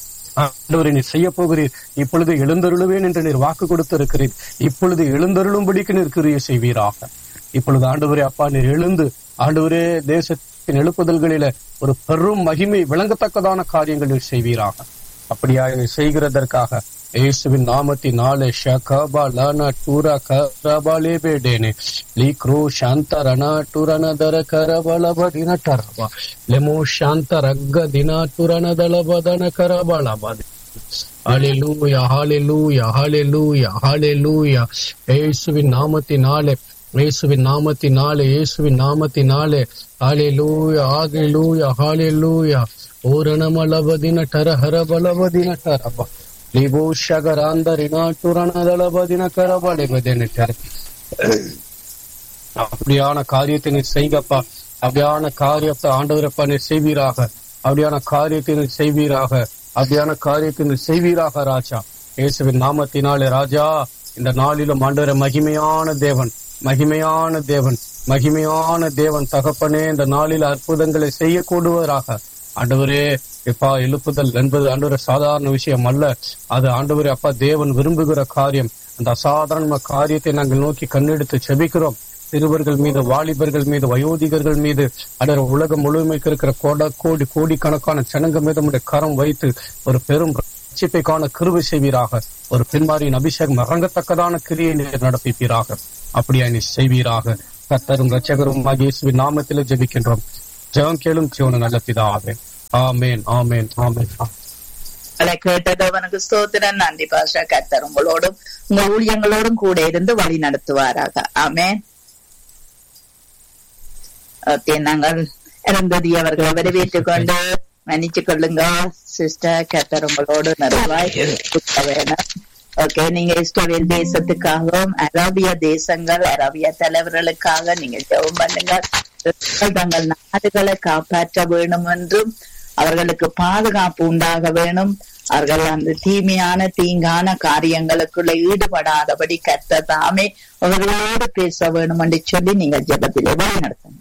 ஆண்டவரை நீர் செய்ய போகிறீர் இப்பொழுது எழுந்தருளுவேன் என்று நீர் வாக்கு கொடுத்திருக்கிறீர் இப்பொழுது எழுந்தருளும்படிக்கு நீர் கிரியை செய்வீராக இப்பொழுது ஆண்டவரே அப்பா நீர் எழுந்து ஆண்டவரே தேசத்தின் எழுப்புதல்களில ஒரு பெரும் மகிமை விளங்கத்தக்கதான காரியங்கள் நீர் செய்வீராக அப்படியா நீர் செய்கிறதற்காக இயேசுவின் நாமத்தினாலே ஷகபா லன டூரா கரபாலே பேடேனே லீக்ரோ ಶಾಂತ ರಣ ಟುರನ ದರ ಕರಬಲ ದಿನ ಟರಬ ಲೆಮೋ ಶಾಂತ ರಗ್ಗ ದಿನ ಟುರನ ದಳ ಬದನ ಕರಬಳ ಬದ ஹalleluya ஹalleluya ஹalleluya ஹalleluya இயேசுவின் நாமத்தினாலே இயேசுவின் நாமத்தினாலே இயேசுவின் நாமத்தினாலே ஹalleluya ஹalleluya ஹalleluya ஓரணமலபதின டர ஹரபலபதின டரப அப்படியான காரியத்தை நீ செய்கப்பா அப்படியான காரியத்தை ஆண்டவரப்பா நீ செய்வீராக அப்படியான காரியத்தை நீ செய்வீராக அப்படியான காரியத்தை நீ செய்வீராக ராஜா இயேசுவின் நாமத்தினாலே ராஜா இந்த நாளிலும் ஆண்டவர மகிமையான தேவன் மகிமையான தேவன் மகிமையான தேவன் தகப்பனே இந்த நாளில் அற்புதங்களை செய்யக்கூடுவராக ஆண்டவரே எப்பா எழுப்புதல் என்பது ஆண்டவர சாதாரண விஷயம் அல்ல அது ஆண்டவரே அப்பா தேவன் விரும்புகிற காரியம் அந்த அசாதாரண காரியத்தை நாங்கள் நோக்கி கண்ணெடுத்து செபிக்கிறோம் சிறுவர்கள் மீது வாலிபர்கள் மீது வயோதிகர்கள் மீது அடர் உலகம் முழுமைக்கு இருக்கிற கோட கோடி கோடிக்கணக்கான ஜனங்க மீது நம்முடைய கரம் வைத்து ஒரு பெரும் ரட்சிப்பை காண கிருபை செய்வீராக ஒரு பெண்மாரியின் அபிஷேகம் இறங்கத்தக்கதான கிரியை நீர் நடப்பிப்பீராக அப்படியா நீ செய்வீராக கத்தரும் ரட்சகரும் இயேசுவின் நாமத்திலே ஜெபிக்கின்றோம் ஜெபம் கேளும் ஜீவன நல்ல பிதாவே ஆமேன் ஆமேன் ஆமேன் அதை கேட்டதவனுக்கு ஸ்தோத்திரன் நன்றி பாஷா கத்தர் உங்களோடும் உங்கள் ஊழியங்களோடும் கூட இருந்து வழி நடத்துவாராக ஆமேன் ஓகே நாங்கள் இறந்ததி அவர்களை வரவேற்றுக் கொண்டு மன்னிச்சு கொள்ளுங்க சிஸ்டர் கத்தர் உங்களோடு நிறைவாய் இருக்க வேணும் ஓகே நீங்க இஸ்ரேல் தேசத்துக்காகவும் அரபிய தேசங்கள் அரபிய தலைவர்களுக்காக நீங்க ஜெபம் பண்ணுங்க தங்கள் நாடுகளை காப்பாற்ற வேணும் என்றும் அவர்களுக்கு பாதுகாப்பு உண்டாக வேணும் அவர்கள் அந்த தீமையான தீங்கான காரியங்களுக்குள்ள ஈடுபடாதபடி கத்த தாமே அவர்களோடு பேச வேணும் என்று சொல்லி நீங்க ஜெபத்திலே வழி நடத்துங்க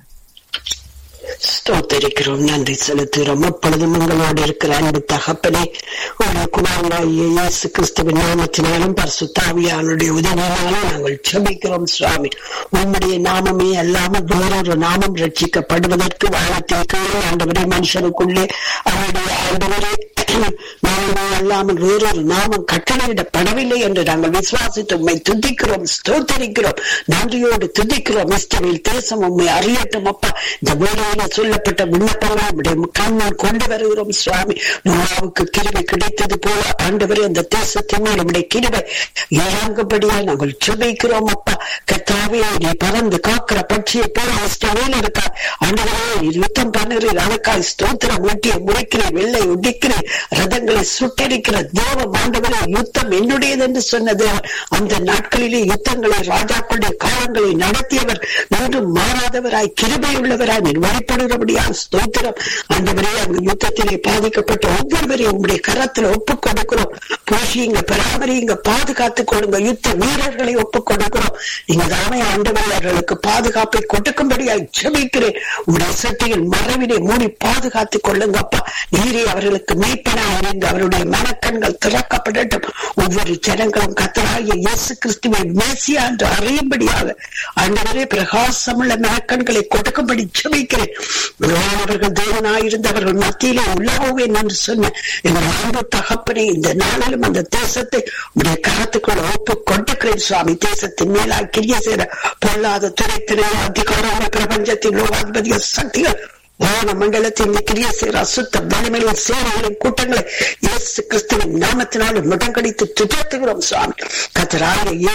ஸ்தோத்தரிக்கிறோம் நன்றி செலுத்துகிறோம் எப்பொழுதும் உங்களோடு இருக்கிற அன்பு தகப்பனே ஒரு குமாரனாகிய இயேசு கிறிஸ்துவின் நாமத்தினாலும் பரிசுத்தாவியானுடைய உதவியாலும் நாங்கள் செபிக்கிறோம் சுவாமி உம்முடைய நாமமே அல்லாமல் வேறொரு நாமம் ரட்சிக்கப்படுவதற்கு வானத்தில் கீழே ஆண்டவரே மனுஷனுக்குள்ளே அவருடைய ஆண்டவரே நாமமே அல்லாமல் வேறொரு நாமம் கட்டளையிடப்படவில்லை என்று நாங்கள் விசுவாசித்து உண்மை துதிக்கிறோம் ஸ்தோத்தரிக்கிறோம் நன்றியோடு துதிக்கிறோம் இஸ்ரவேல் தேசம் உண்மை அறியட்டும் அப்பா இந்த வேலையில சொல்லப்பட்ட விண்ணப்பங்கள் நம்முடைய கண்ணால் கொண்டு வருகிறோம் சுவாமி நோவாவுக்கு கிருவை கிடைத்தது போல ஆண்டவரே அந்த தேசத்தின் மேல் நம்முடைய கிருவை இறங்கும்படியா நாங்கள் சுமைக்கிறோம் அப்பா கத்தாவே நீ பறந்து காக்கிற பட்சியை போல இஸ்ரவேல் இருக்கா ஆண்டவரே நீர் யுத்தம் பண்ணுறீர் அதற்காய் ஸ்தோத்திரம் ஊட்டிய முறைக்கிறேன் வெள்ளை ஒடிக்கிறேன் ரதங்களை சுட்டரிக்கிற தேவ ஆண்டவரே யுத்தம் என்னுடையது என்று சொன்னது அந்த நாட்களிலே யுத்தங்களை ராஜாக்களுடைய காலங்களை நடத்தியவர் நன்று மாறாதவராய் கிருபையுள்ளவராய் நீர் வழிபடுகிறபடியா ஸ்தோத்திரம் ஆண்டவரே அங்கு யுத்தத்திலே பாதிக்கப்பட்ட ஒவ்வொருவரையும் உங்களுடைய கரத்துல ஒப்புக் கொடுக்கிறோம் போஷியுங்க பராமரியுங்க பாதுகாத்துக் கொடுங்க யுத்த வீரர்களை ஒப்புக் கொடுக்கிறோம் நீங்க தானே ஆண்டவர் அவர்களுக்கு பாதுகாப்பை கொடுக்கும்படியாய் ஜெபிக்கிறேன் உங்களுடைய சட்டையில் மறைவினை மூடி பாதுகாத்துக் கொள்ளுங்க அப்பா நீரே அவர்களுக்கு மீட்பனாக இருங்க அவருடைய மனக்கண்கள் திறக்கப்படட்டும் ஒவ்வொரு ஜனங்களும் கத்தராகிய இயேசு கிறிஸ்துவை மேசியா என்று அறியும்படியாக ஆண்டவரே பிரகாசமுள்ள மனக்கண்களை கொடுக்கும்படி ஜெபிக்கிறேன் அவர்கள் தேவனாயிருந்த அவர்கள் மத்தியிலே உள்ளாவேன் என்று சொன்ன எங்கள் அன்பு தகப்பனே இந்த நாளிலும் அந்த தேசத்தை உடைய கரத்துக்குள்ள ஒப்பு கொண்டுக்கிறேன் சுவாமி தேசத்தின் மேலாய் கிரிய சேர பொல்லாத துறைத்திரை அதிகாரமான பிரபஞ்சத்தின் லோகாதிபதிய சக்திகள் வான மண்டலத்தின் கிரிய சேர அசுத்த வலிமையின் சேவைகளின் கூட்டங்களை இயேசு கிறிஸ்துவின் நாமத்தினாலும் முடங்கடித்து துஜத்துகிறோம் சுவாமி கத்தராக இயேசு